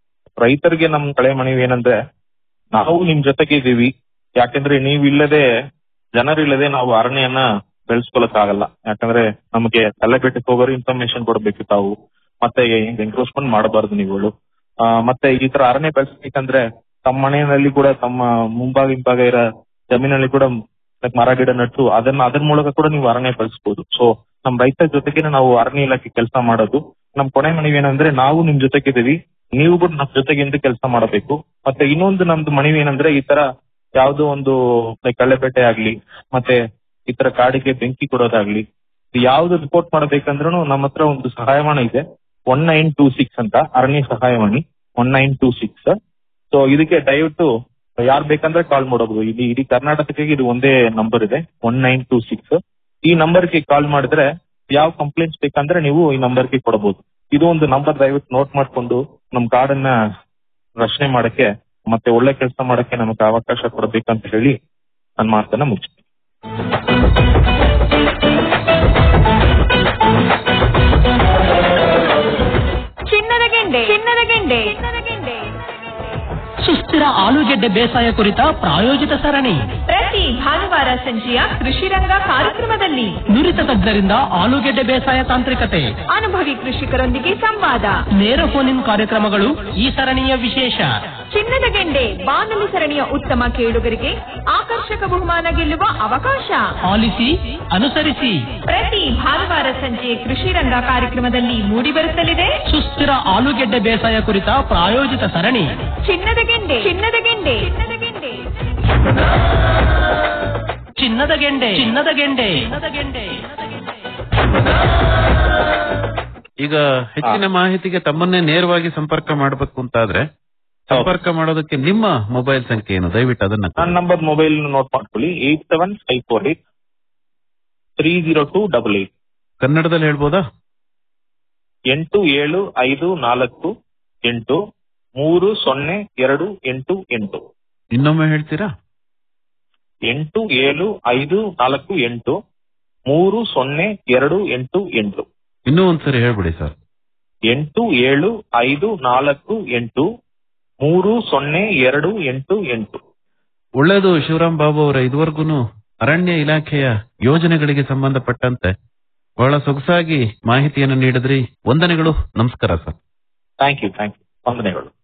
ರೈತರಿಗೆ ನಮ್ ಕಳೆ ಮನವಿ ಏನಂದ್ರೆ ನಾವು ನಿಮ್ ಜೊತೆಗೆ ಇದೀವಿ ಯಾಕಂದ್ರೆ ನೀವು ಇಲ್ಲದೆ ಜನರಿಲ್ಲದೆ ನಾವು ಅರಣ್ಯನ ಬೆಳೆಸ್ಕೊಳಕ್ ಯಾಕಂದ್ರೆ ನಮಗೆ ಕಲ್ಲಬೆಟ್ಟಕ್ಕೆ ಹೋಗೋರು ಇನ್ಫಾರ್ಮೇಶನ್ ಕೊಡ್ಬೇಕು ತಾವು ಮತ್ತೆ ಎಂಕ್ರೋಚ್ಮೆಂಟ್ ಮಾಡಬಾರ್ದು ನೀವುಗಳು ಆ, ಮತ್ತೆ ಈ ತರ ಅರಣ್ಯ ಬೆಳೆಸ್ಬೇಕಂದ್ರೆ ತಮ್ಮ ಮನೆಯಲ್ಲಿ ಕೂಡ ತಮ್ಮ ಮುಂಭಾಗ ಹಿಂಭಾಗ ಇರೋ ಜಮೀನಲ್ಲಿ ಕೂಡ like ಮರ ಗಿಡ ನಟ್ಟು ಅದನ್ನ ಅದ್ರ ಮೂಲಕ ಕೂಡ ನೀವು ಅರಣ್ಯ ಬೆಳೆಸ್ಬೋದು ಸೊ ನಮ್ ರೈತರ ಜೊತೆಗೆ ನಾವು ಅರಣ್ಯ ಇಲಾಖೆ ಕೆಲಸ ಮಾಡೋದು ನಮ್ ಕೊನೆ ಮನವಿ ಏನಂದ್ರೆ ನಾವು ನಿಮ್ ಜೊತೆಗಿದ್ದೀವಿ ನೀವು ಕೂಡ ನಮ್ ಜೊತೆಗಿಂದ ಕೆಲಸ ಮಾಡಬೇಕು ಮತ್ತೆ ಇನ್ನೊಂದು ನಮ್ದು ಮನವಿ ಏನಂದ್ರೆ ಈ ತರ ಯಾವ್ದೋ ಒಂದು like ಕಳ್ಳೆಬೇಟೆ ಆಗ್ಲಿ ಮತ್ತೆ ಈ ತರ ಕಾಡಿಗೆ ಬೆಂಕಿ ಕೊಡೋದಾಗ್ಲಿ ಇದು ಯಾವ್ದು ರಿಪೋರ್ಟ್ ಮಾಡ್ಬೇಕಂದ್ರೂ ನಮ್ಮ ಹತ್ರ ಒಂದು ಸಹಾಯವಾಣಿ ಇದೆ ಒನ್ ನೈನ್ ಟೂ ಸಿಕ್ಸ್ ಅಂತ ಅರಣ್ಯ ಸಹಾಯವಾಣಿ one nine two six so ಇದಕ್ಕೆ ದಯವಿಟ್ಟು ಯಾರು ಬೇಕಂದ್ರೆ ಕಾಲ್ ಮಾಡಬಹುದು ಇಲ್ಲಿ ಇಡೀ ಕರ್ನಾಟಕಕ್ಕೆ ಇದು ಒಂದೇ ನಂಬರ್ ಇದೆ ಒನ್ ನೈನ್ ಟೂ ಸಿಕ್ಸ್ ಈ ನಂಬರ್ಗೆ ಕಾಲ್ ಮಾಡಿದ್ರೆ ಯಾವ ಕಂಪ್ಲೇಂಟ್ಸ್ ಬೇಕಂದ್ರೆ ನೀವು ಈ ನಂಬರ್ಗೆ ಕೊಡಬಹುದು ಇದು ಒಂದು ನಂಬರ್ ದಯವಿಟ್ಟು ನೋಟ್ ಮಾಡ್ಕೊಂಡು ನಮ್ ಕಾಡನ್ನ ರಕ್ಷಣೆ ಮಾಡಕ್ಕೆ ಮತ್ತೆ ಒಳ್ಳೆ ಕೆಲಸ ಮಾಡಕ್ಕೆ ನಮಗೆ ಅವಕಾಶ ಕೊಡಬೇಕಂತ ಹೇಳಿ ನನ್ನ ಮಾತನ್ನ ಮುಗಿಸ್ತೀನಿ
ಚಿನ್ನದ ಗೆಂಡೆ ಚಿನ್ನದ ಗೆಂಡೆ
ಸುಸ್ಥಿರ ಆಲೂಗೆಡ್ಡೆ ಬೇಸಾಯ ಕುರಿತ ಪ್ರಾಯೋಜಿತ ಸರಣಿ
ಪ್ರತಿ ಭಾನುವಾರ ಸಂಜೆಯ ಕೃಷಿ ರಂಗ ಕಾರ್ಯಕ್ರಮದಲ್ಲಿ
ನುರಿತ ತಜ್ಞರಿಂದ ಆಲೂಗೆಡ್ಡೆ ಬೇಸಾಯ ತಾಂತ್ರಿಕತೆ
ಅನುಭವಿ ಕೃಷಿಕರೊಂದಿಗೆ ಸಂವಾದ
ನೇರ ಫೋನ್ ಇನ್ ಕಾರ್ಯಕ್ರಮಗಳು ಈ ಸರಣಿಯ ವಿಶೇಷ
ಚಿನ್ನದ ಗೆಂಡೆ ಬಾನುಲಿ ಸರಣಿಯ ಉತ್ತಮ ಕೇಳುಗರಿಗೆ ಆಕರ್ಷಕ ಬಹುಮಾನ ಗೆಲ್ಲುವ ಅವಕಾಶ
ಆಲಿಸಿ ಅನುಸರಿಸಿ
ಪ್ರತಿ ಭಾನುವಾರ ಸಂಜೆ ಕೃಷಿ ರಂಗ ಕಾರ್ಯಕ್ರಮದಲ್ಲಿ ಮೂಡಿಬರುತ್ತಲಿದೆ
ಸುಸ್ಥಿರ ಆಲೂಗೆಡ್ಡೆ ಬೇಸಾಯ ಕುರಿತ ಪ್ರಾಯೋಜಿತ ಸರಣಿ
ಚಿನ್ನದ ಗೆಂಡೆ ಚಿನ್ನದ ಗೆಂಡೆ ಚಿನ್ನದ ಗೆಂಡೆ
ಚಿನ್ನದ ಗೆಂಡೆ ಚಿನ್ನದ ಗೆಂಡೆ ಚಿನ್ನದ ಗೆಂಡೆ
ಈಗ ಹೆಚ್ಚಿನ ಮಾಹಿತಿಗೆ ತಮ್ಮನ್ನೇ ನೇರವಾಗಿ ಸಂಪರ್ಕ ಮಾಡಬೇಕು ಅಂತಾದ್ರೆ ಸಂಪರ್ಕ ಮಾಡೋದಕ್ಕೆ ನಿಮ್ಮ ಮೊಬೈಲ್ ಸಂಖ್ಯೆ ಏನು ದಯವಿಟ್ಟು ಅದನ್ನ ಕೊಡಿ.
ನನ್ನ ನಂಬರ್ ಮೊಬೈಲ್ ನೋಟ್ ಮಾಡ್ಕೊಳ್ಳಿ eight seven five four eight three zero two double eight
ಕನ್ನಡದಲ್ಲಿ ಹೇಳ್ಬೋದಾ
ಎಂಟು ಏಳು ಐದು ನಾಲ್ಕು ಎಂಟು ಮೂರು ಸೊನ್ನೆ ಎರಡು ಎಂಟು ಎಂಟು
ಇನ್ನೊಮ್ಮೆ ಹೇಳ್ತೀರಾ
ಎಂಟು ಏಳು ಐದು ನಾಲ್ಕು ಎಂಟು ಮೂರು ಸೊನ್ನೆ ಎರಡು ಎಂಟು ಎಂಟು
ಇನ್ನೂ ಒಂದ್ಸರಿ ಹೇಳ್ಬಿಡಿ ಸರ್
ಎಂಟು ಏಳು ಐದು ನಾಲ್ಕು ಎಂಟು ಮೂರು ಸೊನ್ನೆ ಎರಡು ಎಂಟು ಎಂಟು
ಒಳ್ಳೆಯದು ಶಿವರಾಮ್ ಬಾಬು ಅವರ ಇದುವರೆಗೂ ಅರಣ್ಯ ಇಲಾಖೆಯ ಯೋಜನೆಗಳಿಗೆ ಸಂಬಂಧಪಟ್ಟಂತೆ ಬಹಳ ಸೊಗಸಾಗಿ ಮಾಹಿತಿಯನ್ನು ನೀಡಿದ್ರಿ ವಂದನೆಗಳು ನಮಸ್ಕಾರ sir
thank you thank you ವಂದನೆಗಳು